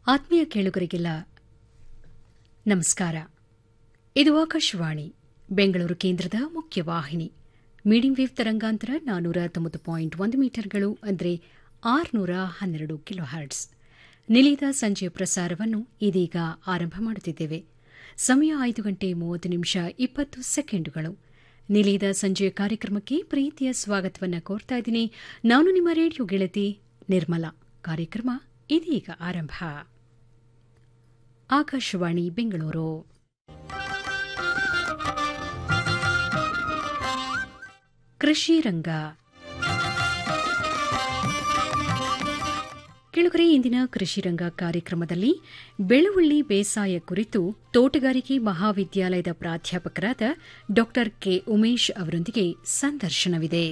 ಆತ್ಮೀಯ ಕೇಳುಗರಿಗೆಲ್ಲ ನಮಸ್ಕಾರ ಇದು ಆಕಾಶವಾಣಿ ಬೆಂಗಳೂರು ಕೇಂದ್ರದ ಮುಖ್ಯ ವಾಹಿನಿ ಮೀಡಿಯಂ ವೇವ್ ತರಂಗಾಂತರ ನಾನ್ನೂರ ತೊಂಬತ್ತು ಪಾಯಿಂಟ್ ಒಂದು ಮೀಟರ್ಗಳು ಅಂದರೆ ಆರುನೂರ ಹನ್ನೆರಡು ಕಿಲೋ ಹರ್ಟ್ಸ್ ನಿಲಿದ ಸಂಜೆಯ ಪ್ರಸಾರವನ್ನು ಇದೀಗ ಆರಂಭ ಮಾಡುತ್ತಿದ್ದೇವೆ ಸಮಯ ಐದು ಗಂಟೆ ಮೂವತ್ತು ನಿಮಿಷ ಇಪ್ಪತ್ತು ಸೆಕೆಂಡುಗಳು ನಿಲಿದ ಸಂಜೆಯ ಕಾರ್ಯಕ್ರಮಕ್ಕೆ ಪ್ರೀತಿಯ ಸ್ವಾಗತವನ್ನು ಕೋರ್ತಾ ಇದ್ದೀನಿ ನಾನು ನಿಮ್ಮ ರೇಡಿಯೋ ಗೆಳತಿ ನಿರ್ಮಲಾ ಕಾರ್ಯಕ್ರಮ ಇದೀಗ ಆರಂಭ ಆಕಾಶವಾಣಿ ಬೆಂಗಳೂರು ಕೃಷಿ ರಂಗ ಕೆಳಗರೆ ಇಂದಿನ ಕೃಷಿ ರಂಗ ಕಾರ್ಯಕ್ರಮದಲ್ಲಿ ಬೆಳುವಳ್ಳಿ ಬೇಸಾಯ ಕುರಿತು ತೋಟಗಾರಿಕೆ ಮಹಾವಿದ್ಯಾಲಯದ ಪ್ರಾಧ್ಯಾಪಕರಾದ ಡಾ ಕೆ ಉಮೇಶ್ ಅವರೊಂದಿಗೆ ಸಂದರ್ಶನವಿದೆ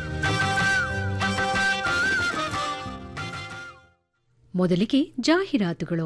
ಮೊದಲಿಗೆ ಜಾಹೀರಾತುಗಳು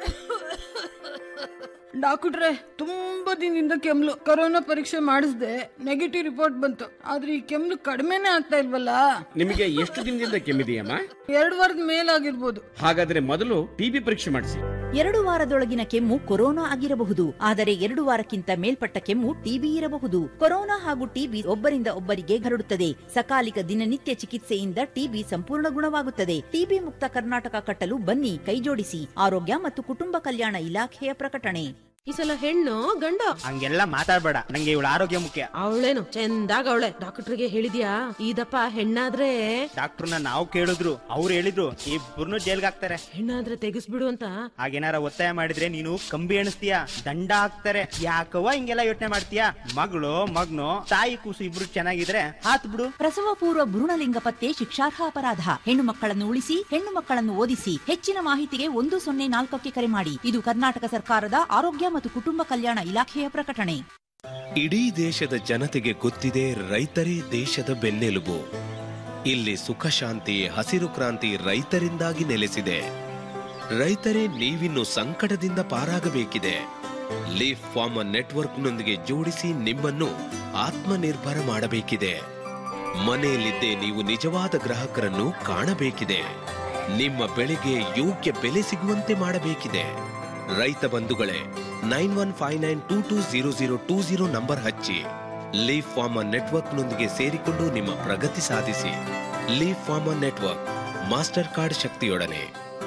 ಡಾಕ್ಟ್ರೆ ತುಂಬಾ ದಿನದಿಂದ ಕೆಮ್ಲು ಕೊರೋನಾ ಪರೀಕ್ಷೆ ಮಾಡಿಸ್ದೆ ನೆಗೆಟಿವ್ ರಿಪೋರ್ಟ್ ಬಂತು ಆದ್ರೆ ಈ ಕೆಮ್ಲು ಕಡಿಮೆನೇ ಆಗ್ತಾ ಇಲ್ವಲ್ಲ ನಿಮಗೆ ಎಷ್ಟು ದಿನದಿಂದ ಕೆಮ್ಮಿದೆಯಮ್ಮ ಎರಡು ವಾರದ ಮೇಲಾಗಿರ್ಬೋದು ಹಾಗಾದ್ರೆ ಮೊದಲು ಟಿಬಿ ಪರೀಕ್ಷೆ ಮಾಡಿಸಿ ಎರಡು ವಾರದೊಳಗಿನ ಕೆಮ್ಮು ಕೊರೋನಾ ಆಗಿರಬಹುದು ಆದರೆ ಎರಡು ವಾರಕ್ಕಿಂತ ಮೇಲ್ಪಟ್ಟ ಕೆಮ್ಮು ಟಿಬಿ ಇರಬಹುದು ಕೊರೋನಾ ಹಾಗೂ ಟಿಬಿ ಒಬ್ಬರಿಂದ ಒಬ್ಬರಿಗೆ ಹರಡುತ್ತದೆ ಸಕಾಲಿಕ ದಿನನಿತ್ಯ ಚಿಕಿತ್ಸೆಯಿಂದ ಟಿಬಿ ಸಂಪೂರ್ಣ ಗುಣವಾಗುತ್ತದೆ ಟಿಬಿ ಮುಕ್ತ ಕರ್ನಾಟಕ ಕಟ್ಟಲು ಬನ್ನಿ ಕೈಜೋಡಿಸಿ ಆರೋಗ್ಯ ಮತ್ತು ಕುಟುಂಬ ಕಲ್ಯಾಣ ಇಲಾಖೆಯ ಪ್ರಕಟಣೆ ಈ ಸಲ ಹೆಣ್ಣು ಗಂಡ ಹಂಗೆಲ್ಲ ಮಾತಾಡ್ಬೇಡ ನಂಗೆ ಇವಳ ಆರೋಗ್ಯ ಮುಖ್ಯ ಅವಳೇನು ಚಂದಾಗ ಅವಳೆ ಡಾಕ್ಟರ್ಗೆ ಹೇಳಿದ್ಯಾ ಇದಪ್ಪ ಹೆಣ್ಣಾದ್ರೆ ಡಾಕ್ಟರ್ನ ನಾವು ಕೇಳಿದ್ರು ಅವ್ರು ಹೇಳಿದ್ರು ಇಬ್ಬರನ್ನು ಜೈಲ್ಗೆ ಹಾಕ್ತಾರೆ ಹೆಣ್ಣಾದ್ರೆ ತೆಗಿಸ್ಬಿಡು ಅಂತ ಹಾಗೇನಾರ ಒತ್ತಾಯ ಮಾಡಿದ್ರೆ ನೀನು ಕಂಬಿ ಎಣಿಸ್ತೀಯ ದಂಡ ಹಾಕ್ತಾರೆ ಯಾಕವ್ವ ಹಿಂಗೆಲ್ಲ ಯೋಚನೆ ಮಾಡ್ತೀಯ ಮಗಳು ಮಗ್ನು ತಾಯಿ ಕೂಸು ಇಬ್ರು ಚೆನ್ನಾಗಿದ್ರೆ ಹಾತ್ ಬಿಡು ಪ್ರಸವ ಪೂರ್ವ ಭ್ರೂಣಲಿಂಗ ಪತ್ತೆ ಶಿಕ್ಷಾರ್ಹ ಅಪರಾಧ ಹೆಣ್ಣು ಮಕ್ಕಳನ್ನು ಉಳಿಸಿ ಹೆಣ್ಣು ಮಕ್ಕಳನ್ನು ಓದಿಸಿ ಹೆಚ್ಚಿನ ಮಾಹಿತಿಗೆ ಒಂದು ಸೊನ್ನೆ ನಾಲ್ಕಕ್ಕೆ ಕರೆ ಮಾಡಿ ಇದು ಕರ್ನಾಟಕ ಸರ್ಕಾರದ ಆರೋಗ್ಯ ಮತ್ತು ಕುಟುಂಬ ಕಲ್ಯಾಣ ಇಲಾಖೆಯ ಪ್ರಕಟಣೆ ಇಡೀ ದೇಶದ ಜನತೆಗೆ ಗೊತ್ತಿದೆ ರೈತರೇ ದೇಶದ ಬೆನ್ನೆಲುಬು ಇಲ್ಲಿ ಸುಖ ಶಾಂತಿ ಹಸಿರು ಕ್ರಾಂತಿ ರೈತರಿಂದಾಗಿ ನೆಲೆಸಿದೆ ರೈತರೇ ನೀವಿನ್ನು ಸಂಕಟದಿಂದ ಪಾರಾಗಬೇಕಿದೆ ಲೀಫ್ ಫಾರ್ಮರ್ ನೆಟ್ವರ್ಕ್ನೊಂದಿಗೆ ಜೋಡಿಸಿ ನಿಮ್ಮನ್ನು ಆತ್ಮನಿರ್ಭರ ಮಾಡಬೇಕಿದೆ ಮನೆಯಲ್ಲಿದ್ದೇ ನೀವು ನಿಜವಾದ ಗ್ರಾಹಕರನ್ನು ಕಾಣಬೇಕಿದೆ ನಿಮ್ಮ ಬೆಳೆಗೆ ಯೋಗ್ಯ ಬೆಲೆ ಸಿಗುವಂತೆ ಮಾಡಬೇಕಿದೆ ರೈತ ಬಂಧುಗಳೇ nine one five nine two two zero zero two zero number ಹಚ್ಚಿ ಲೀಫ್ ಫಾರ್ಮರ್ ನೆಟ್ವರ್ಕ್ನೊಂದಿಗೆ ಸೇರಿಕೊಂಡು ನಿಮ್ಮ ಪ್ರಗತಿ ಸಾಧಿಸಿ leaf farmer network master card ಶಕ್ತಿಯೊಡನೆ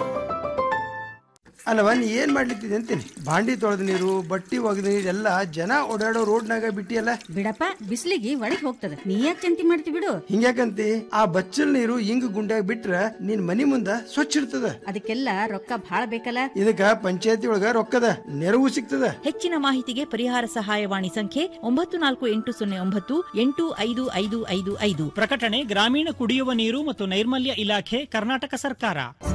ಅಲ್ಲವ ನೀ ಏನ್ ಮಾಡ್ಲಿತ್ತಿದೆ ಅಂತೀನಿ ಬಾಂಡಿ ತೊಳೆದ ನೀರು ಬಟ್ಟಿ ಒಗೆದ ನೀರು ಎಲ್ಲ ಜನ ಓಡಾಡೋ ರೋಡ್ನಾಗ ಬಿಟ್ಟಿಯಲ್ಲ ಬಿಡಪ್ಪ ಬಿಸಿಲಿಗೆ ಒಳಗ್ ಹೋಗ್ತದ ನೀ ಯಾಕೆ ಚಿಂತೆ ಮಾಡ್ತಿ ಬಿಡು ಹಿಂಗ್ಯಾಕಂತಿ ಆ ಬಚ್ಚಲ್ ನೀರು ಹಿಂಗ್ ಗುಂಡ್ಯಾಗ ಬಿಟ್ರ ನಿನ್ ಮನಿ ಮುಂದ ಸ್ವಚ್ಛ ಇರ್ತದ ಅದಕ್ಕೆಲ್ಲ ರೊಕ್ಕ ಭಾಳ ಬೇಕಲ್ಲ ಇದಕ್ಕ ಪಂಚಾಯತಿ ಒಳಗ ರೊಕ್ಕದ ನೆರವು ಸಿಗ್ತದ ಹೆಚ್ಚಿನ ಮಾಹಿತಿಗೆ ಪರಿಹಾರ ಸಹಾಯವಾಣಿ ಸಂಖ್ಯೆ ಒಂಬತ್ತು ನಾಲ್ಕು ಎಂಟು ಸೊನ್ನೆ ಒಂಬತ್ತು ಎಂಟು ಐದು ಐದು ಐದು ಐದು ಪ್ರಕಟಣೆ ಗ್ರಾಮೀಣ ಕುಡಿಯುವ ನೀರು ಮತ್ತು ನೈರ್ಮಲ್ಯ ಇಲಾಖೆ ಕರ್ನಾಟಕ ಸರ್ಕಾರ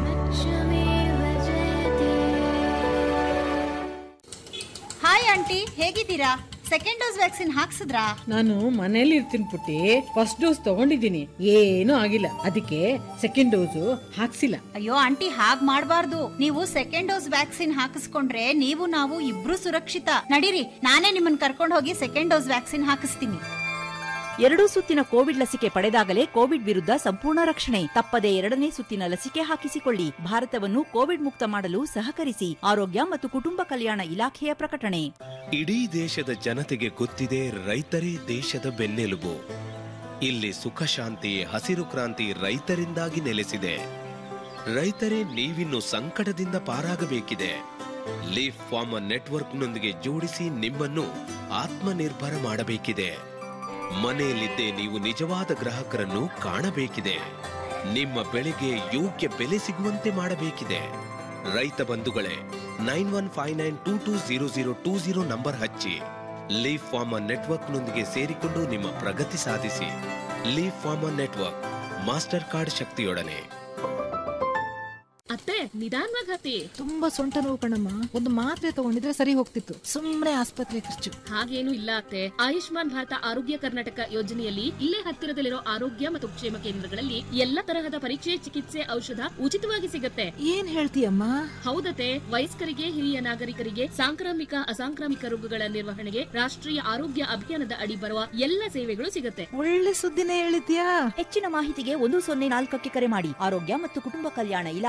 ಹಾಯ್ ಆಂಟಿ ಹೇಗಿದ್ದೀರಾ ಸೆಕೆಂಡ್ ಡೋಸ್ ವ್ಯಾಕ್ಸಿನ್ ಹಾಕ್ಸಿದ್ರಾ ನಾನು ಮನೇಲಿ ಇರ್ತೀನಿ ಪುಟ್ಟಿ ಫಸ್ಟ್ ಡೋಸ್ ತಗೊಂಡಿದ್ದೀನಿ ಏನೂ ಆಗಿಲ್ಲ ಅದಕ್ಕೆ ಸೆಕೆಂಡ್ ಡೋಸು ಹಾಕ್ಸಿಲ್ಲ ಅಯ್ಯೋ ಆಂಟಿ ಹಾಗ್ ಮಾಡ್ಬಾರ್ದು ನೀವು ಸೆಕೆಂಡ್ ಡೋಸ್ ವ್ಯಾಕ್ಸಿನ್ ಹಾಕಿಸ್ಕೊಂಡ್ರೆ ನೀವು ನಾವು ಇಬ್ರು ಸುರಕ್ಷಿತ ನಡೀರಿ ನಾನೇ ನಿಮ್ಮನ್ನ ಕರ್ಕೊಂಡು ಹೋಗಿ ಸೆಕೆಂಡ್ ಡೋಸ್ ವ್ಯಾಕ್ಸಿನ್ ಹಾಕಿಸ್ತೀನಿ ಎರಡೂ ಸುತ್ತಿನ ಕೋವಿಡ್ ಲಸಿಕೆ ಪಡೆದಾಗಲೇ ಕೋವಿಡ್ ವಿರುದ್ಧ ಸಂಪೂರ್ಣ ರಕ್ಷಣೆ ತಪ್ಪದೇ ಎರಡನೇ ಸುತ್ತಿನ ಲಸಿಕೆ ಹಾಕಿಸಿಕೊಳ್ಳಿ ಭಾರತವನ್ನು ಕೋವಿಡ್ ಮುಕ್ತ ಮಾಡಲು ಸಹಕರಿಸಿ ಆರೋಗ್ಯ ಮತ್ತು ಕುಟುಂಬ ಕಲ್ಯಾಣ ಇಲಾಖೆಯ ಪ್ರಕಟಣೆ ಇಡೀ ದೇಶದ ಜನತೆಗೆ ಗೊತ್ತಿದೆ ರೈತರೇ ದೇಶದ ಬೆನ್ನೆಲುಬು ಇಲ್ಲಿ ಸುಖ ಶಾಂತಿ ಹಸಿರು ಕ್ರಾಂತಿ ರೈತರಿಂದಾಗಿ ನೆಲೆಸಿದೆ ರೈತರೇ ನೀವಿನ್ನು ಸಂಕಟದಿಂದ ಪಾರಾಗಬೇಕಿದೆ ಲೀಫ್ ಫಾರ್ಮರ್ ನೆಟ್ವರ್ಕ್ನೊಂದಿಗೆ ಜೋಡಿಸಿ ನಿಮ್ಮನ್ನು ಆತ್ಮನಿರ್ಭರ ಮಾಡಬೇಕಿದೆ ಮನೆಯಲ್ಲಿದ್ದೇ ನೀವು ನಿಜವಾದ ಗ್ರಾಹಕರನ್ನು ಕಾಣಬೇಕಿದೆ ನಿಮ್ಮ ಬೆಳೆಗೆ ಯೋಗ್ಯ ಬೆಲೆ ಸಿಗುವಂತೆ ಮಾಡಬೇಕಿದೆ ರೈತ ಬಂಧುಗಳೇ nine one five nine two two zero zero two zero number ಹಚ್ಚಿ ಲೀಫ್ ಫಾರ್ಮರ್ ನೆಟ್ವರ್ಕ್ನೊಂದಿಗೆ ಸೇರಿಕೊಂಡು ನಿಮ್ಮ ಪ್ರಗತಿ ಸಾಧಿಸಿ leaf farmer network master card ಶಕ್ತಿಯೊಡನೆ ಅತ್ತೆ ನಿಧಾನವಾಗಿ ಹತ್ತಿ ತುಂಬಾ ಸೊಂಟ ನೋವು ಕಣಮ್ಮ ಒಂದು ಮಾತ್ರೆ ತಗೊಂಡಿದ್ರೆ ಸರಿ ಹೋಗ್ತಿತ್ತು ಸುಮ್ನೆ ಆಸ್ಪತ್ರೆ ಖರ್ಚು ಹಾಗೇನು ಇಲ್ಲ ಅತ್ತೆ ಆಯುಷ್ಮಾನ್ ಭಾರತ ಆರೋಗ್ಯ ಕರ್ನಾಟಕ ಯೋಜನೆಯಲ್ಲಿ ಇಲ್ಲೇ ಹತ್ತಿರದಲ್ಲಿರೋ ಆರೋಗ್ಯ ಮತ್ತು ಕ್ಷೇಮ ಕೇಂದ್ರಗಳಲ್ಲಿ ಎಲ್ಲ ತರಹದ ಪರೀಕ್ಷೆ ಚಿಕಿತ್ಸೆ ಔಷಧ ಉಚಿತವಾಗಿ ಸಿಗುತ್ತೆ ಏನ್ ಹೇಳ್ತೀಯಮ್ಮ ಹೌದತೆ ವಯಸ್ಕರಿಗೆ ಹಿರಿಯ ನಾಗರಿಕರಿಗೆ ಸಾಂಕ್ರಾಮಿಕ ಅಸಾಂಕ್ರಾಮಿಕ ರೋಗಗಳ ನಿರ್ವಹಣೆಗೆ ರಾಷ್ಟ್ರೀಯ ಆರೋಗ್ಯ ಅಭಿಯಾನದ ಅಡಿ ಬರುವ ಎಲ್ಲ ಸೇವೆಗಳು ಸಿಗುತ್ತೆ ಒಳ್ಳೆ ಸುದ್ದಿನೇ ಹೇಳಿದ್ಯಾ ಹೆಚ್ಚಿನ ಮಾಹಿತಿಗೆ ಒಂದು ಸೊನ್ನೆ ನಾಲ್ಕಕ್ಕೆ ಕರೆ ಮಾಡಿ ಆರೋಗ್ಯ ಮತ್ತು ಕುಟುಂಬ ಕಲ್ಯಾಣ ಇಲಾಖೆ ಹಾಗೂ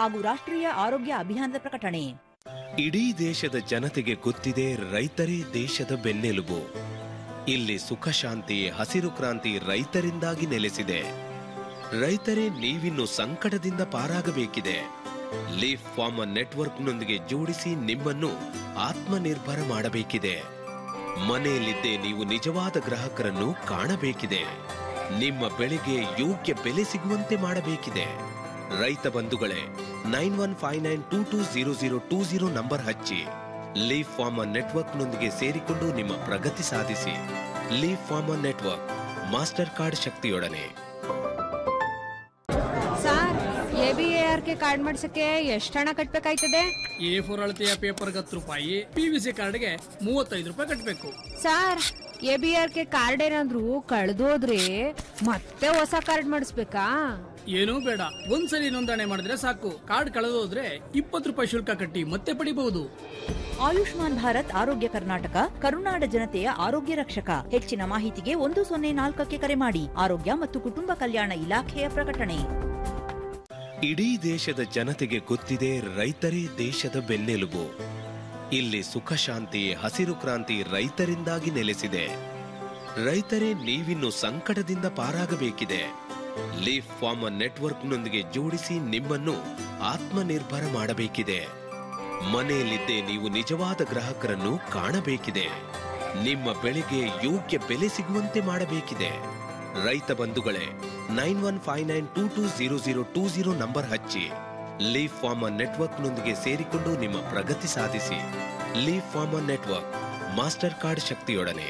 ಹಾಗೂ ರಾಷ್ಟ್ರೀಯ ಆರೋಗ್ಯ ಅಭಿಯಾನದ ಪ್ರಕಟಣೆ ಇಡೀ ದೇಶದ ಜನತೆಗೆ ಗೊತ್ತಿದೆ ರೈತರೇ ದೇಶದ ಬೆನ್ನೆಲುಬು ಇಲ್ಲಿ ಸುಖ ಶಾಂತಿ ಹಸಿರು ಕ್ರಾಂತಿ ರೈತರಿಂದಾಗಿ ನೆಲೆಸಿದೆ ರೈತರೇ ನೀವಿನ್ನು ಸಂಕಟದಿಂದ ಪಾರಾಗಬೇಕಿದೆ ಲೀಫ್ ಫಾರ್ಮರ್ ನೆಟ್ವರ್ಕ್ನೊಂದಿಗೆ ಜೋಡಿಸಿ ನಿಮ್ಮನ್ನು ಆತ್ಮನಿರ್ಭರ ಮಾಡಬೇಕಿದೆ ಮನೆಯಲ್ಲಿದ್ದೇ ನೀವು ನಿಜವಾದ ಗ್ರಾಹಕರನ್ನು ಕಾಣಬೇಕಿದೆ ನಿಮ್ಮ ಬೆಳೆಗೆ ಯೋಗ್ಯ ಬೆಲೆ ಸಿಗುವಂತೆ ಮಾಡಬೇಕಿದೆ ರೈತ ಬಂಧುಗಳೇ nine one five nine two two zero zero two zero number ಹಚ್ಚಿ ಲೀಫ್ ಫಾರ್ಮರ್ ನೆಟ್ವರ್ಕ್ನೊಂದಿಗೆ ಸೇರಿಕೊಂಡು ನಿಮ್ಮ ಪ್ರಗತಿ ಸಾಧಿಸಿ leaf farmer network master card ಶಕ್ತಿಯೊಡನೆ sir A B A R K card ಮಾಡ್ಸಕ್ಕೆ ಎಷ್ಟು ಹಣ ಕಟ್ಬೇಕಾಯ್ತದೆ ಎ ಫೋರ್ ಅಳತೆಯ ಪೇಪರ್ಗೆ ಹತ್ತು ರೂಪಾಯಿ ಪಿ ವಿ ಸಿ ಕಾರ್ಡ್ಗೆ ಮೂವತ್ತೈದು ರೂಪಾಯಿ ಕಟ್ಟಬೇಕು sir A B R K card ಏನಾದ್ರು ಕಳ್ದೋದ್ರೆ ಮತ್ತೆ ಹೊಸ ಕಾರ್ಡ್ ಮಾಡಿಸ್ಬೇಕಾ ಏನೂ ಬೇಡ ಒಂದ್ಸಲಿ ನೋಂದಣಿ ಮಾಡಿದ್ರೆ ಸಾಕು ಕಾರ್ಡ್ ಕಳೆದೋದ್ರೆ ಇಪ್ಪತ್ತು ರೂಪಾಯಿ ಶುಲ್ಕ ಕಟ್ಟಿ ಮತ್ತೆ ಪಡಿಬಹುದು ಆಯುಷ್ಮಾನ್ ಭಾರತ್ ಆರೋಗ್ಯ ಕರ್ನಾಟಕ ಕರುನಾಡ ಜನತೆಯ ಆರೋಗ್ಯ ರಕ್ಷಕ ಹೆಚ್ಚಿನ ಮಾಹಿತಿಗೆ ಒಂದು ಸೊನ್ನೆ ನಾಲ್ಕಕ್ಕೆ ಕರೆ ಮಾಡಿ ಆರೋಗ್ಯ ಮತ್ತು ಕುಟುಂಬ ಕಲ್ಯಾಣ ಇಲಾಖೆಯ ಪ್ರಕಟಣೆ ಇಡೀ ದೇಶದ ಜನತೆಗೆ ಗೊತ್ತಿದೆ ರೈತರೇ ದೇಶದ ಬೆನ್ನೆಲುಬು ಇಲ್ಲಿ ಸುಖ ಶಾಂತಿ ಹಸಿರು ಕ್ರಾಂತಿ ರೈತರಿಂದಾಗಿ ನೆಲೆಸಿದೆ ರೈತರೇ ನೀವಿನ್ನು ಸಂಕಟದಿಂದ ಪಾರಾಗಬೇಕಿದೆ ಲೀಫ್ ಫಾರ್ಮರ್ ನೆಟ್ವರ್ಕ್ನೊಂದಿಗೆ ಜೋಡಿಸಿ ನಿಮ್ಮನ್ನು ಆತ್ಮನಿರ್ಭರ ಮಾಡಬೇಕಿದೆ ಮನೆಯಲ್ಲಿದ್ದೇ ನೀವು ನಿಜವಾದ ಗ್ರಾಹಕರನ್ನು ಕಾಣಬೇಕಿದೆ ನಿಮ್ಮ ಬೆಳೆಗೆ ಯೋಗ್ಯ ಬೆಲೆ ಸಿಗುವಂತೆ ಮಾಡಬೇಕಿದೆ ರೈತ ಬಂಧುಗಳೇ nine one five nine two two zero zero two zero number ಹಚ್ಚಿ ಲೀಫ್ ಫಾರ್ಮರ್ ನೆಟ್ವರ್ಕ್ನೊಂದಿಗೆ ಸೇರಿಕೊಂಡು ನಿಮ್ಮ ಪ್ರಗತಿ ಸಾಧಿಸಿ leaf farmer network master card ಶಕ್ತಿಯೊಡನೆ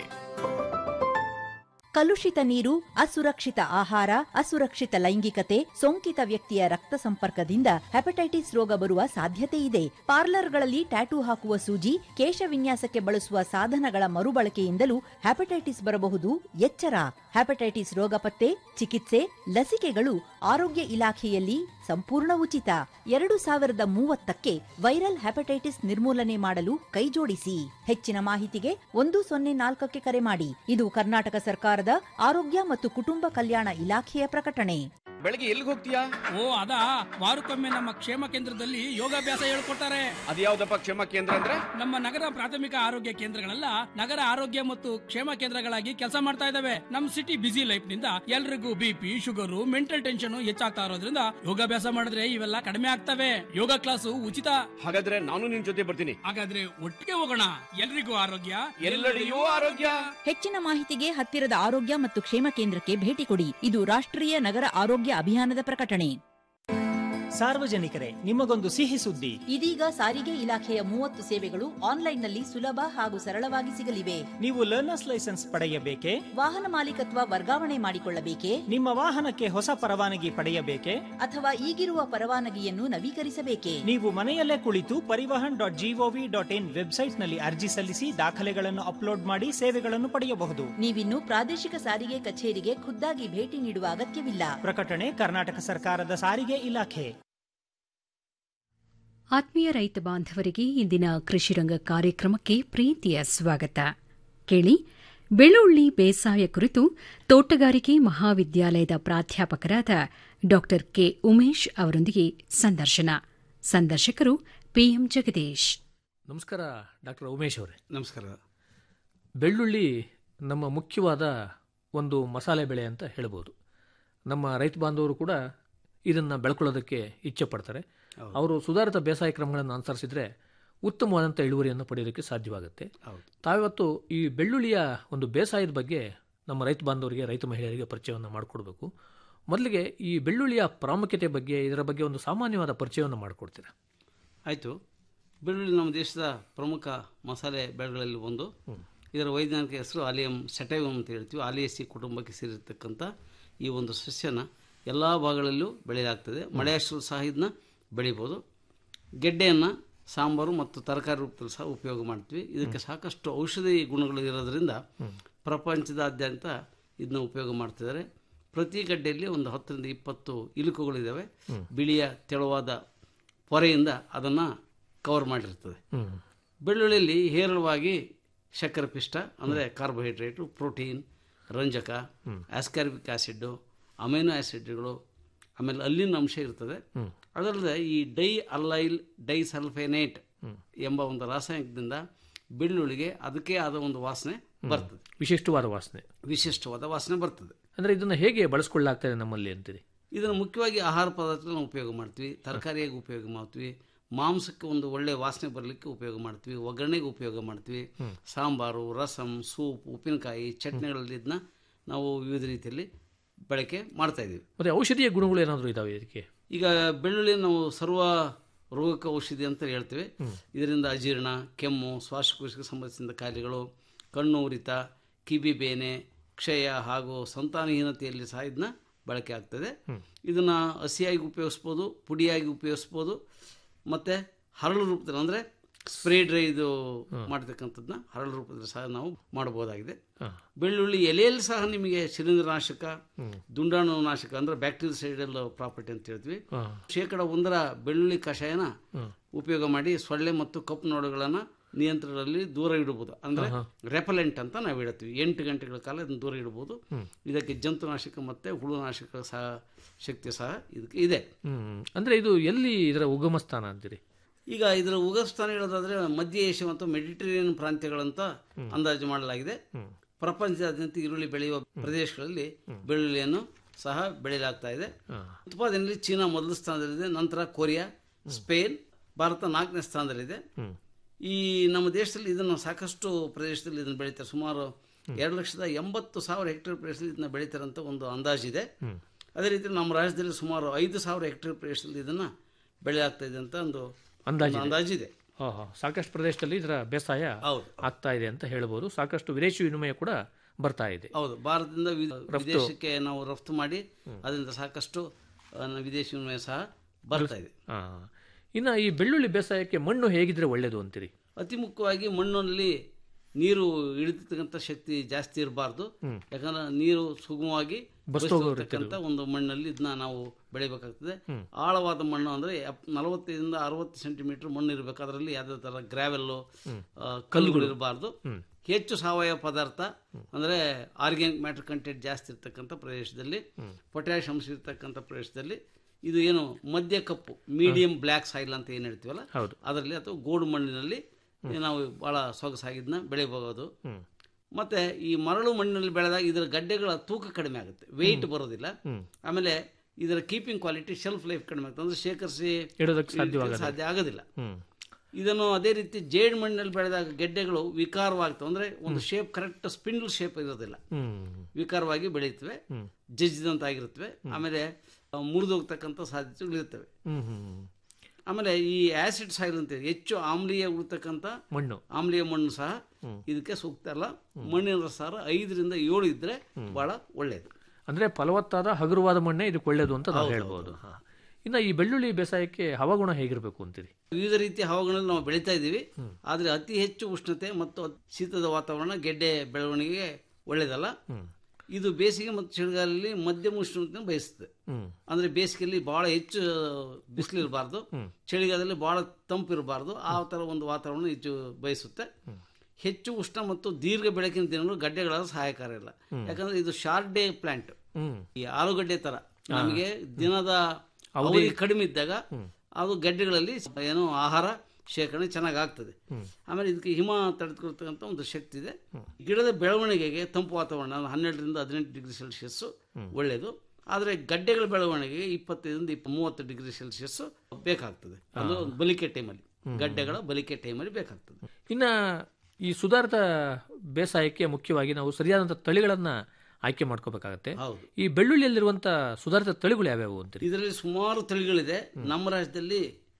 ಕಲುಷಿತ ನೀರು ಅಸುರಕ್ಷಿತ ಆಹಾರ ಅಸುರಕ್ಷಿತ ಲೈಂಗಿಕತೆ ಸೋಂಕಿತ ವ್ಯಕ್ತಿಯ ರಕ್ತ ಸಂಪರ್ಕದಿಂದ ಹೆಪಟೈಟಿಸ್ ರೋಗ ಬರುವ ಸಾಧ್ಯತೆ ಇದೆ ಪಾರ್ಲರ್ಗಳಲ್ಲಿ ಟ್ಯಾಟೂ ಹಾಕುವ ಸೂಜಿ ಕೇಶ ವಿನ್ಯಾಸಕ್ಕೆ ಬಳಸುವ ಸಾಧನಗಳ ಮರುಬಳಕೆಯಿಂದಲೂ ಹೆಪಟೈಟಿಸ್ ಬರಬಹುದು ಎಚ್ಚರ ಹೆಪಟೈಟಿಸ್ ರೋಗ ಪತ್ತೆ ಚಿಕಿತ್ಸೆ ಲಸಿಕೆಗಳು ಆರೋಗ್ಯ ಇಲಾಖೆಯಲ್ಲಿ ಸಂಪೂರ್ಣ ಉಚಿತ ಎರಡು ಸಾವಿರದ ಮೂವತ್ತಕ್ಕೆ ವೈರಲ್ ಹೆಪಟೈಟಿಸ್ ನಿರ್ಮೂಲನೆ ಮಾಡಲು ಕೈಜೋಡಿಸಿ ಹೆಚ್ಚಿನ ಮಾಹಿತಿಗೆ ಒಂದು ಸೊನ್ನೆ ನಾಲ್ಕಕ್ಕೆ ಕರೆ ಮಾಡಿ ಇದು ಕರ್ನಾಟಕ ಸರ್ಕಾರದ ಆರೋಗ್ಯ ಮತ್ತು ಕುಟುಂಬ ಕಲ್ಯಾಣ ಇಲಾಖೆಯ ಪ್ರಕಟಣೆ ಬೆಳಗ್ಗೆ ಎಲ್ಲಿಗೆ ಹೋಗ್ತೀಯಾ ಓ ಅದಾ ವಾರಕ್ಕೊಮ್ಮೆ ನಮ್ಮ ಕ್ಷೇಮ ಕೇಂದ್ರದಲ್ಲಿ ಯೋಗಾಭ್ಯಾಸ ಹೇಳ್ಕೊಡ್ತಾರೆ ಅದ್ಯಾವ್ದಪ್ಪ ಕ್ಷೇಮ ಕೇಂದ್ರ ಅಂದ್ರೆ ನಮ್ಮ ನಗರ ಪ್ರಾಥಮಿಕ ಆರೋಗ್ಯ ಕೇಂದ್ರಗಳೆಲ್ಲ ನಗರ ಆರೋಗ್ಯ ಮತ್ತು ಕ್ಷೇಮ ಕೇಂದ್ರಗಳಾಗಿ ಕೆಲಸ ಮಾಡ್ತಾ ಇದಾವೆ ನಮ್ ಸಿಟಿ ಬಿಸಿ ಲೈಫ್ ನಿಂದ ಎಲ್ರಿಗೂ ಬಿಪಿ ಶುಗರ್ ಮೆಂಟಲ್ ಟೆನ್ಷನ್ ಹೆಚ್ಚಾಗ್ತಾ ಇರೋದ್ರಿಂದ ಯೋಗಾಭ್ಯಾಸ ಮಾಡಿದ್ರೆ ಇವೆಲ್ಲ ಕಡಿಮೆ ಆಗ್ತವೆ ಯೋಗ ಕ್ಲಾಸು ಉಚಿತ ಹಾಗಾದ್ರೆ ನಾನು ನಿನ್ ಜೊತೆ ಬರ್ತೀನಿ ಹಾಗಾದ್ರೆ ಒಟ್ಟಿಗೆ ಹೋಗೋಣ ಎಲ್ರಿಗೂ ಆರೋಗ್ಯ ಎಲ್ಲೆಡೆಯೂ ಆರೋಗ್ಯ ಹೆಚ್ಚಿನ ಮಾಹಿತಿಗೆ ಹತ್ತಿರದ ಆರೋಗ್ಯ ಮತ್ತು ಕ್ಷೇಮ ಕೇಂದ್ರಕ್ಕೆ ಭೇಟಿ ಕೊಡಿ ಇದು ರಾಷ್ಟ್ರೀಯ ನಗರ ಆರೋಗ್ಯ ಅಭಿಯಾನದ ಪ್ರಕಟಣೆ ಸಾರ್ವಜನಿಕರೇ ನಿಮಗೊಂದು ಸಿಹಿ ಸುದ್ದಿ ಇದೀಗ ಸಾರಿಗೆ ಇಲಾಖೆಯ ಮೂವತ್ತು ಸೇವೆಗಳು ಆನ್ಲೈನ್ನಲ್ಲಿ ಸುಲಭ ಹಾಗೂ ಸರಳವಾಗಿ ಸಿಗಲಿವೆ ನೀವು ಲರ್ನರ್ಸ್ ಲೈಸೆನ್ಸ್ ಪಡೆಯಬೇಕೆ ವಾಹನ ಮಾಲೀಕತ್ವ ವರ್ಗಾವಣೆ ಮಾಡಿಕೊಳ್ಳಬೇಕೆ ನಿಮ್ಮ ವಾಹನಕ್ಕೆ ಹೊಸ ಪರವಾನಗಿ ಪಡೆಯಬೇಕೆ ಅಥವಾ ಈಗಿರುವ ಪರವಾನಗಿಯನ್ನು ನವೀಕರಿಸಬೇಕೆ ನೀವು ಮನೆಯಲ್ಲೇ ಕುಳಿತು Parivahan dot GOV dot in ವೆಬ್ಸೈಟ್ನಲ್ಲಿ ಅರ್ಜಿ ಸಲ್ಲಿಸಿ ದಾಖಲೆಗಳನ್ನು ಅಪ್ಲೋಡ್ ಮಾಡಿ ಸೇವೆಗಳನ್ನು ಪಡೆಯಬಹುದು ನೀವಿನ್ನು ಪ್ರಾದೇಶಿಕ ಸಾರಿಗೆ ಕಚೇರಿಗೆ ಖುದ್ದಾಗಿ ಭೇಟಿ ನೀಡುವ ಅಗತ್ಯವಿಲ್ಲ ಪ್ರಕಟಣೆ ಕರ್ನಾಟಕ ಸರ್ಕಾರದ ಸಾರಿಗೆ ಇಲಾಖೆ ಆತ್ಮೀಯ ರೈತ ಬಾಂಧವರಿಗೆ ಇಂದಿನ ಕೃಷಿರಂಗ ಕಾರ್ಯಕ್ರಮಕ್ಕೆ ಪ್ರೀತಿಯ ಸ್ವಾಗತ ಕೇಳಿ ಬೆಳ್ಳುಳ್ಳಿ ಬೇಸಾಯ ಕುರಿತು ತೋಟಗಾರಿಕೆ ಮಹಾವಿದ್ಯಾಲಯದ ಪ್ರಾಧ್ಯಾಪಕರಾದ ಡಾ ಕೆ ಉಮೇಶ್ ಅವರೊಂದಿಗೆ ಸಂದರ್ಶನ ಸಂದರ್ಶಕರು ಪಿಎಂ ಜಗದೀಶ್ ನಮಸ್ಕಾರ ಡಾಕ್ಟರ್ ಉಮೇಶ್ ಅವರೇ ನಮಸ್ಕಾರ ಬೆಳ್ಳುಳ್ಳಿ ನಮ್ಮ ಮುಖ್ಯವಾದ ಒಂದು ಮಸಾಲೆ ಬೆಳೆ ಅಂತ ಹೇಳ್ಬೋದು ನಮ್ಮ ರೈತ ಬಾಂಧವರು ಕೂಡ ಇದನ್ನು ಬೆಳ್ಕೊಳ್ಳೋದಕ್ಕೆ ಇಚ್ಛೆ ಪಡ್ತಾರೆ ಅವರು ಸುಧಾರಿತ ಬೇಸಾಯ ಕ್ರಮಗಳನ್ನು ಅನುಸರಿಸಿದ್ರೆ ಉತ್ತಮವಾದಂಥ ಇಳುವರಿಯನ್ನು ಪಡೆಯೋದಕ್ಕೆ ಸಾಧ್ಯವಾಗುತ್ತೆ ತಾವಿವತ್ತು ಈ ಬೆಳ್ಳುಳ್ಳಿಯ ಒಂದು ಬೇಸಾಯದ ಬಗ್ಗೆ ನಮ್ಮ ರೈತ ಬಾಂಧವರಿಗೆ ರೈತ ಮಹಿಳೆಯರಿಗೆ ಪರಿಚಯವನ್ನು ಮಾಡಿಕೊಡ್ಬೇಕು ಮೊದಲಿಗೆ ಈ ಬೆಳ್ಳುಳ್ಳಿಯ ಪ್ರಾಮುಖ್ಯತೆ ಬಗ್ಗೆ ಇದರ ಬಗ್ಗೆ ಒಂದು ಸಾಮಾನ್ಯವಾದ ಪರಿಚಯವನ್ನು ಮಾಡಿಕೊಡ್ತೀರಾ ಆಯಿತು ಬೆಳ್ಳುಳ್ಳಿ ನಮ್ಮ ದೇಶದ ಪ್ರಮುಖ ಮಸಾಲೆ ಬೆಳೆಗಳಲ್ಲಿ ಒಂದು ಇದರ ವೈಜ್ಞಾನಿಕ ಹೆಸರು ಆಲಿಯಂ ಸೆಟೈವಮ್ ಅಂತ ಹೇಳ್ತೀವಿ ಆಲಿಯಸಿ ಕುಟುಂಬಕ್ಕೆ ಸೇರಿರ್ತಕ್ಕಂಥ ಈ ಒಂದು ಸಸ್ಯನ ಎಲ್ಲ ಭಾಗಗಳಲ್ಲೂ ಬೆಳೆಯಲಾಗ್ತದೆ ಮಳೆಯಾಶ್ರು ಸಹ ಇದನ್ನ ಬೆಳಿಬೋದು ಗೆಡ್ಡೆಯನ್ನು ಸಾಂಬಾರು ಮತ್ತು ತರಕಾರಿ ರೂಪದಲ್ಲಿ ಸಹ ಉಪಯೋಗ ಮಾಡ್ತೀವಿ ಇದಕ್ಕೆ ಸಾಕಷ್ಟು ಔಷಧಿ ಗುಣಗಳು ಇರೋದ್ರಿಂದ ಪ್ರಪಂಚದಾದ್ಯಂತ ಇದನ್ನ ಉಪಯೋಗ ಮಾಡ್ತಿದ್ದಾರೆ ಪ್ರತಿ ಗಡ್ಡೆಯಲ್ಲಿ ಒಂದು ಹತ್ತರಿಂದ ಇಪ್ಪತ್ತು ಇಲುಕುಗಳಿದ್ದಾವೆ ಬಿಳಿಯ ತೆಳುವಾದ ಪೊರೆಯಿಂದ ಅದನ್ನು ಕವರ್ ಮಾಡಿರ್ತದೆ ಬೆಳ್ಳುಳ್ಳಿಯಲ್ಲಿ ಹೇರಳವಾಗಿ ಶರ್ಕರೆ ಪಿಷ್ಟ ಅಂದರೆ ಕಾರ್ಬೋಹೈಡ್ರೇಟು ಪ್ರೋಟೀನ್ ರಂಜಕ ಆಸ್ಕಾರ್ಬಿಕ್ ಆ್ಯಸಿಡ್ಡು ಅಮೈನೋ ಆ್ಯಸಿಡ್ಗಳು ಆಮೇಲೆ ಅಲ್ಲಿನ ಅಂಶ ಇರ್ತದೆ ಅದಲ್ಲದೆ ಈ ಡೈ ಅಲ್ಲೈಲ್ ಡೈಸಲ್ಫೇನೇಟ್ ಎಂಬ ಒಂದು ರಾಸಾಯನಿಕದಿಂದ ಬೆಳ್ಳುಳ್ಳಿಗೆ ಅದಕ್ಕೆ ಆದ ಒಂದು ವಾಸನೆ ಬರ್ತದೆ ವಿಶಿಷ್ಟವಾದ ವಾಸನೆ ವಿಶಿಷ್ಟವಾದ ವಾಸನೆ ಬರ್ತದೆ ಅಂದ್ರೆ ಇದನ್ನ ಹೇಗೆ ಬಳಸ್ಕೊಳ್ಳಾಗ್ತದೆ ನಮ್ಮಲ್ಲಿ ಅಂತೀರಿ ಇದನ್ನು ಮುಖ್ಯವಾಗಿ ಆಹಾರ ಪದಾರ್ಥಗಳನ್ನ ಉಪಯೋಗ ಮಾಡ್ತೀವಿ ತರಕಾರಿಯಾಗಿ ಉಪಯೋಗ ಮಾಡ್ತೀವಿ ಮಾಂಸಕ್ಕೆ ಒಂದು ಒಳ್ಳೆ ವಾಸನೆ ಬರಲಿಕ್ಕೆ ಉಪಯೋಗ ಮಾಡ್ತೀವಿ ಒಗ್ಗರಣೆಗೆ ಉಪಯೋಗ ಮಾಡ್ತೀವಿ ಸಾಂಬಾರು ರಸಂ ಸೂಪ್ ಉಪ್ಪಿನಕಾಯಿ ಚಟ್ನಿಗಳಲ್ಲಿ ಇದನ್ನ ನಾವು ವಿವಿಧ ರೀತಿಯಲ್ಲಿ ಬಳಕೆ ಮಾಡ್ತಾ ಇದ್ದೀವಿ ಮತ್ತೆ ಔಷಧೀಯ ಗುಣಗಳು ಏನಾದರೂ ಇದಾವೆ ಇದಕ್ಕೆ ಈಗ ಬೆಳ್ಳುಳ್ಳಿ ನಾವು ಸರ್ವ ರೋಗಕ್ಕೆ ಔಷಧಿ ಅಂತ ಹೇಳ್ತೇವೆ ಇದರಿಂದ ಅಜೀರ್ಣ ಕೆಮ್ಮು ಶ್ವಾಸಕೋಶಕ್ಕೆ ಸಂಬಂಧಿಸಿದ ಕಾಯಿಲೆಗಳು ಕಣ್ಣು ಉರಿತ ಕಿವಿ ಬೇನೆ ಕ್ಷಯ ಹಾಗೂ ಸಂತಾನಹೀನತೆಯಲ್ಲಿ ಸಹ ಇದನ್ನ ಬಳಕೆ ಆಗ್ತದೆ ಇದನ್ನ ಹಸಿಯಾಗಿ ಉಪಯೋಗಿಸ್ಬೋದು ಪುಡಿಯಾಗಿ ಉಪಯೋಗಿಸ್ಬೋದು ಮತ್ತೆ ಹರಳು ರೂಪದಲ್ಲಿ ಅಂದರೆ ಸ್ಪ್ರೇ ಡ್ರೈ ಇದು ಮಾಡ್ತಕ್ಕಂಥದ್ದನ್ನ ಹರಳು ರೂಪದಲ್ಲಿ ಸಹ ನಾವು ಮಾಡಬಹುದಾಗಿದೆ ಬೆಳ್ಳುಳ್ಳಿ ಎಲೆಯಲ್ಲಿ ಸಹ ನಿಮಗೆ ಶಿಲೀಂಧ್ರನಾಶಕ ದುಂಡಾಣು ನಾಶಕ ಅಂದ್ರೆ ಬ್ಯಾಕ್ಟೀರಿಯಲ್ ಪ್ರಾಪರ್ಟಿ ಅಂತ ಹೇಳ್ತೀವಿ ಶೇಕಡ ಒಂದರ ಬೆಳ್ಳುಳ್ಳಿ ಕಷಾಯನ ಉಪಯೋಗ ಮಾಡಿ ಸೊಳ್ಳೆ ಮತ್ತು ಕಪ್ಪು ನೋಡುಗಳನ್ನ ನಿಯಂತ್ರಣದಲ್ಲಿ ದೂರ ಇಡಬಹುದು ಅಂದ್ರೆ ರೆಪಲೆಂಟ್ ಅಂತ ನಾವು ಇಡ್ತೀವಿ ಎಂಟು ಗಂಟೆಗಳ ಕಾಲ ಇದನ್ನು ದೂರ ಇಡಬಹುದು ಇದಕ್ಕೆ ಜಂತುನಾಶಕ ಮತ್ತೆ ಹುಳುನಾಶಕ ಸಹ ಶಕ್ತಿ ಸಹ ಇದಕ್ಕೆ ಇದೆ ಹ್ಮ್ ಅಂದ್ರೆ ಇದು ಎಲ್ಲಿ ಇದರ ಉಗಮ ಸ್ಥಾನ ಅಂತೀರಿ ಈಗ ಇದರ ಉಗಮ ಸ್ಥಾನ ಹೇಳೋದಾದ್ರೆ ಮಧ್ಯ ಏಷ್ಯಾ ಮತ್ತು ಮೆಡಿಟರೇನಿಯನ್ ಪ್ರಾಂತ್ಯಗಳಂತ ಅಂದಾಜು ಮಾಡಲಾಗಿದೆ ಪ್ರಪಂಚದಾದ್ಯಂತ ಈರುಳ್ಳಿ ಬೆಳೆಯುವ ಪ್ರದೇಶಗಳಲ್ಲಿ ಬೆಳ್ಳುಳ್ಳಿಯನ್ನು ಸಹ ಬೆಳೆಯಲಾಗ್ತಾ ಇದೆ ಉತ್ಪಾದನೆಯಲ್ಲಿ ಚೀನಾ ಮೊದಲ ಸ್ಥಾನದಲ್ಲಿದೆ ನಂತರ ಕೊರಿಯಾ ಸ್ಪೇನ್ ಭಾರತ ನಾಲ್ಕನೇ ಸ್ಥಾನದಲ್ಲಿದೆ ಈ ನಮ್ಮ ದೇಶದಲ್ಲಿ ಇದನ್ನು ಸಾಕಷ್ಟು ಪ್ರದೇಶದಲ್ಲಿ ಇದನ್ನು ಬೆಳೀತಾರೆ ಸುಮಾರು ಎರಡು ಲಕ್ಷದ ಎಂಬತ್ತು ಸಾವಿರ ಹೆಕ್ಟೇರ್ ಪ್ರದೇಶದಲ್ಲಿ ಇದನ್ನ ಬೆಳೀತಾರೆ ಅಂತ ಒಂದು ಅಂದಾಜಿದೆ ಅದೇ ರೀತಿ ನಮ್ಮ ರಾಜ್ಯದಲ್ಲಿ ಸುಮಾರು ಐದು ಸಾವಿರ ಹೆಕ್ಟೇರ್ ಪ್ರದೇಶದಲ್ಲಿ ಇದನ್ನ ಬೆಳೆಯಾಗ್ತಾ ಇದೆ ಅಂತ ಒಂದು ಅಂದಾಜಿದೆ. ಒಂದು ಅಂದಾಜಿದೆ ಓಹೋ ಸಾಕಷ್ಟು ಪ್ರದೇಶದಲ್ಲಿ ಇದರ ಬೇಸಾಯ ಹೌದು. ಆಗ್ತಾ ಇದೆ ಅಂತ ಹೇಳ್ಬೋದು ಸಾಕಷ್ಟು ವಿದೇಶಿ ವಿನಿಮಯ ಕೂಡ ಬರ್ತಾ ಇದೆ ಹೌದು ಭಾರತದಿಂದ ವಿ- ರಫ್ತು. ವಿದೇಶಕ್ಕೆ ನಾವು ರಫ್ತು ಮಾಡಿ ಅದರಿಂದ ಸಾಕಷ್ಟು ಆ, ನ- ವಿದೇಶಿ ವಿನಿಮಯ ಸಹ ಬರ್ತಾ ಇದೆ ಆ. ಇನ್ನು ಈ ಬೆಳ್ಳುಳ್ಳಿ ಬೇಸಾಯಕ್ಕೆ ಮಣ್ಣು ಹೇಗಿದ್ರೆ ಒಳ್ಳೇದು ಅಂತೀರಿ ಅತಿ ಮುಖ್ಯವಾಗಿ ಮಣ್ಣಲ್ಲಿ ನೀರು ಹಿಡಿತಕ್ಕಂಥ ಶಕ್ತಿ ಜಾಸ್ತಿ ಇರಬಾರ್ದು ಹ್ಮ್. ಯಾಕಂದ್ರೆ ನೀರು ಸುಗಮವಾಗಿ ಬಸ್ದೋಗೋ ಬಸಿತಕ್ಕಂಥ ಒಂದು ಮಣ್ಣಲ್ಲಿ ಇದನ್ನ ನಾವು ಬೆಳಿಬೇಕಾಗ್ತದೆ ಹ್ಮ್. ಆಳವಾದ ಮಣ್ಣು ಅಂದ್ರೆ ಎಪ್- ನಲವತ್ತೈದರಿಂದ ಅರವತ್ತು ಸೆಂಟಿಮೀಟರ್ ಮಣ್ಣು ಇರಬೇಕು ಅದರಲ್ಲಿ ಯಾವುದೇ ತರ ಗ್ರಾವೆಲ್ಲು ಕಲ್ಲುಗಳು ಇರಬಾರ್ದು ಹ್ಮ್. ಹೆಚ್ಚು ಸಾವಯವ ಪದಾರ್ಥ ಅಂದ್ರೆ ಆರ್ಗ್ಯಾನಿಕ್ ಮ್ಯಾಟರ್ ಕಂಟೆಂಟ್ ಜಾಸ್ತಿ ಇರ್ತಕ್ಕಂಥ ಪ್ರದೇಶದಲ್ಲಿ ಪೊಟ್ಯಾಶ್ ಅಂಶ ಇರ್ತಕ್ಕಂಥ ಪ್ರದೇಶದಲ್ಲಿ ಇದು ಏನು ಮಧ್ಯ ಕಪ್ಪು ಮೀಡಿಯಂ ಬ್ಲ್ಯಾಕ್ ಸಾಯಿಲ್ ಅಂತ ಏನು ಹೇಳ್ತೀವಲ್ಲ ಹೌದು. ಅದರಲ್ಲಿ ಅಥವಾ ಗೋಡು ಮಣ್ಣಿನಲ್ಲಿ ನಾವು ಬಹಳ ಸೊಗಸಾಗಿದ್ದನ್ನ ಬೆಳಿಬಹುದು ಹ್ಮ್. ಮತ್ತೆ ಈ ಮರಳು ಮಣ್ಣಿನಲ್ಲಿ ಬೆಳೆದಾಗ ಇದರ ಗಡ್ಡೆಗಳ ತೂಕ ಕಡಿಮೆ ಆಗುತ್ತೆ ವೆಯ್ಟ್ ಬರೋದಿಲ್ಲ ಹ್ಮ್. ಆಮೇಲೆ ಇದರ ಕೀಪಿಂಗ್ ಕ್ವಾಲಿಟಿ ಶೆಲ್ಫ್ ಲೈಫ್ ಕಡಿಮೆ ಆಗುತ್ತೆ ಅಂದ್ರೆ ಶೇಖರಿಸಿ ಇಡೋದಕ್ಕೆ ಇಡ್ಲಿಕ್ಕೆ ಸಾಧ್ಯವಾಗಲ್ಲ. ಸಾಧ್ಯ ಆಗೋದಿಲ್ಲ ಹ್ಮ್. ಇದನ್ನು ಅದೇ ರೀತಿ ಜೇಡ್ ಮಣ್ಣಿನಲ್ಲಿ ಬೆಳೆದಾಗ ಗೆಡ್ಡೆಗಳು ವಿಕಾರವಾಗ್ತವೆ ಅಂದ್ರೆ ಒಂದು ಶೇಪ್ ಕರೆಕ್ಟ್ ಸ್ಪಿಂಡಲ್ ಶೇಪ್ ಇರೋದಿಲ್ಲ ಹ್ಮ್. ವಿಕಾರವಾಗಿ ಬೆಳೆಯುತ್ತವೆ ಹ್ಮ್. ಜಜ್ಜಿದಂತಾಗಿರುತ್ತವೆ ಆಮೇಲೆ ಮುರಿದೋಗ್ತಕ್ಕಂಥ ಸಾಧ್ಯತೆಗಳು ಇರ್ತವೆ ಹ್ಮ್ ಹ್ಮ್ ಆಮೇಲೆ ಈ ಆಸಿಡ್ ಸಾಯಿಲ್ ಅಂತ ಇದೆ, ಹೆಚ್ಚು ಆಮ್ಲೀಯ ಉಳ್ತಕ್ಕಂಥ ಮಣ್ಣು ಆಮ್ಲೀಯ ಮಣ್ಣು ಸಹ ಹ್ಮ್. ಇದಕ್ಕೆ ಸೂಕ್ತ ಅಲ್ಲ ಮಣ್ಣಿನ ಸಾರ ಐದರಿಂದ ಏಳು ಇದ್ರೆ ಬಹಳ ಒಳ್ಳೆಯದು ಅಂದ್ರೆ ಫಲವತ್ತಾದ ಹಗುರವಾದ ಮಣ್ಣೆ ಇದಕ್ಕೆ ಒಳ್ಳೇದು ಅಂತ ನಾವು ಹೇಳ್ಬೋದು ಹಾ. ಇನ್ನು ಈ ಬೆಳ್ಳುಳ್ಳಿ ಬೇಸಾಯಕ್ಕೆ ಹವಾಗುಣ ಹೇಗಿರಬೇಕು ಅಂತೀರಿ ವಿವಿಧ ರೀತಿಯ ಹವಾಗಳಲ್ಲಿ ನಾವು ಬೆಳೀತಾ ಇದ್ದೀವಿ ಆದರೆ ಅತಿ ಹೆಚ್ಚು ಉಷ್ಣತೆ ಮತ್ತು ಅತಿ ಶೀತದ ವಾತಾವರಣ ಗೆಡ್ಡೆ ಬೆಳವಣಿಗೆಗೆ ಒಳ್ಳೆಯದಲ್ಲ ಇದು ಬೇಸಿಗೆ ಮತ್ತು ಚಳಿಗಾಲದಲ್ಲಿ ಮಧ್ಯಮ ಉಷ್ಣತೆ ಬಯಸುತ್ತೆ ಹ್ಮ್. ಅಂದ್ರೆ ಬೇಸಿಗೆಯಲ್ಲಿ ಬಹಳ ಹೆಚ್ಚು ಬಿಸಿಲು ಇರಬಾರ್ದು ಚಳಿಗಾಲದಲ್ಲಿ ಬಹಳ ತಂಪು ಇರಬಾರ್ದು ಆ ತರ ಒಂದು ವಾತಾವರಣ ಹೆಚ್ಚು ಬಯಸುತ್ತೆ ಹೆಚ್ಚು ಉಷ್ಣ ಮತ್ತು ದೀರ್ಘ ಬೆಳಕಿನ ದಿನಗಳು ಗಡ್ಡೆಗಳ ಸಹಾಯಕಾರ ಇಲ್ಲ ಯಾಕಂದ್ರೆ ಇದು ಶಾರ್ಟ್ ಡೇ ಪ್ಲಾಂಟ್ ಹ್ಮ್. ಈ ಆಲೂಗಡ್ಡೆ ತರ ನಮಗೆ ದಿನದ ಅವಧಿ- ಅವಧಿ ಕಡಿಮೆ ಇದ್ದಾಗ ಅದು ಗಡ್ಡೆಗಳಲ್ಲಿ ಏನೋ ಆಹಾರ ಶೇಖರಣೆ ಚೆನ್ನಾಗಿ ಆಗ್ತದೆ ಆಮೇಲೆ ಇದಕ್ಕೆ ಹಿಮ ತಡೆದುಕೊಳ್ತಕ್ಕಂಥ ಒಂದು ಶಕ್ತಿ ಇದೆ ಗಿಡದ ಬೆಳವಣಿಗೆಗೆ ತಂಪು ವಾತಾವರಣ ಅಂದ್ರೆ ಹನ್ನೆರಡರಿಂದ ಹದಿನೆಂಟು ಡಿಗ್ರಿ ಸೆಲ್ಸಿಯಸ್ ಒಳ್ಳೆಯದು ಆದರೆ ಗಡ್ಡೆಗಳ ಬೆಳವಣಿಗೆಗೆ ಇಪ್ಪತ್ತೈದರಿಂದ ಇಪ್ಪ ಮೂವತ್ತು ಡಿಗ್ರಿ ಸೆಲ್ಸಿಯಸ್ ಬೇಕಾಗ್ತದೆ ಅದು ಬಲಿಕೆ ಟೈಮಲ್ಲಿ ಗಡ್ಡೆಗಳ ಬಲಿಕೆ ಟೈಮಲ್ಲಿ ಬೇಕಾಗ್ತದೆ ಇನ್ನ ಈ ಸುಧಾರಿತ ಬೇಸಾಯಕ್ಕೆ ಮುಖ್ಯವಾಗಿ ನಾವು ಸರಿಯಾದಂಥ ತಳಿಗಳನ್ನ ಆಯ್ಕೆ ಮಾಡ್ಕೋಬೇಕಾಗತ್ತೆ ಈ ಬೆಳ್ಳುಳ್ಳಿಯಲ್ಲಿರುವಂತ ಸುಧಾರಿತ ತಳಿಗಳು ಯಾವ್ಯಾವು ಅಂತೀರಿ ಇದರಲ್ಲಿ ಸುಮಾರು ತಳಿಗಳಿದೆ ನಮ್ಮ ರಾಜ್ಯದಲ್ಲಿ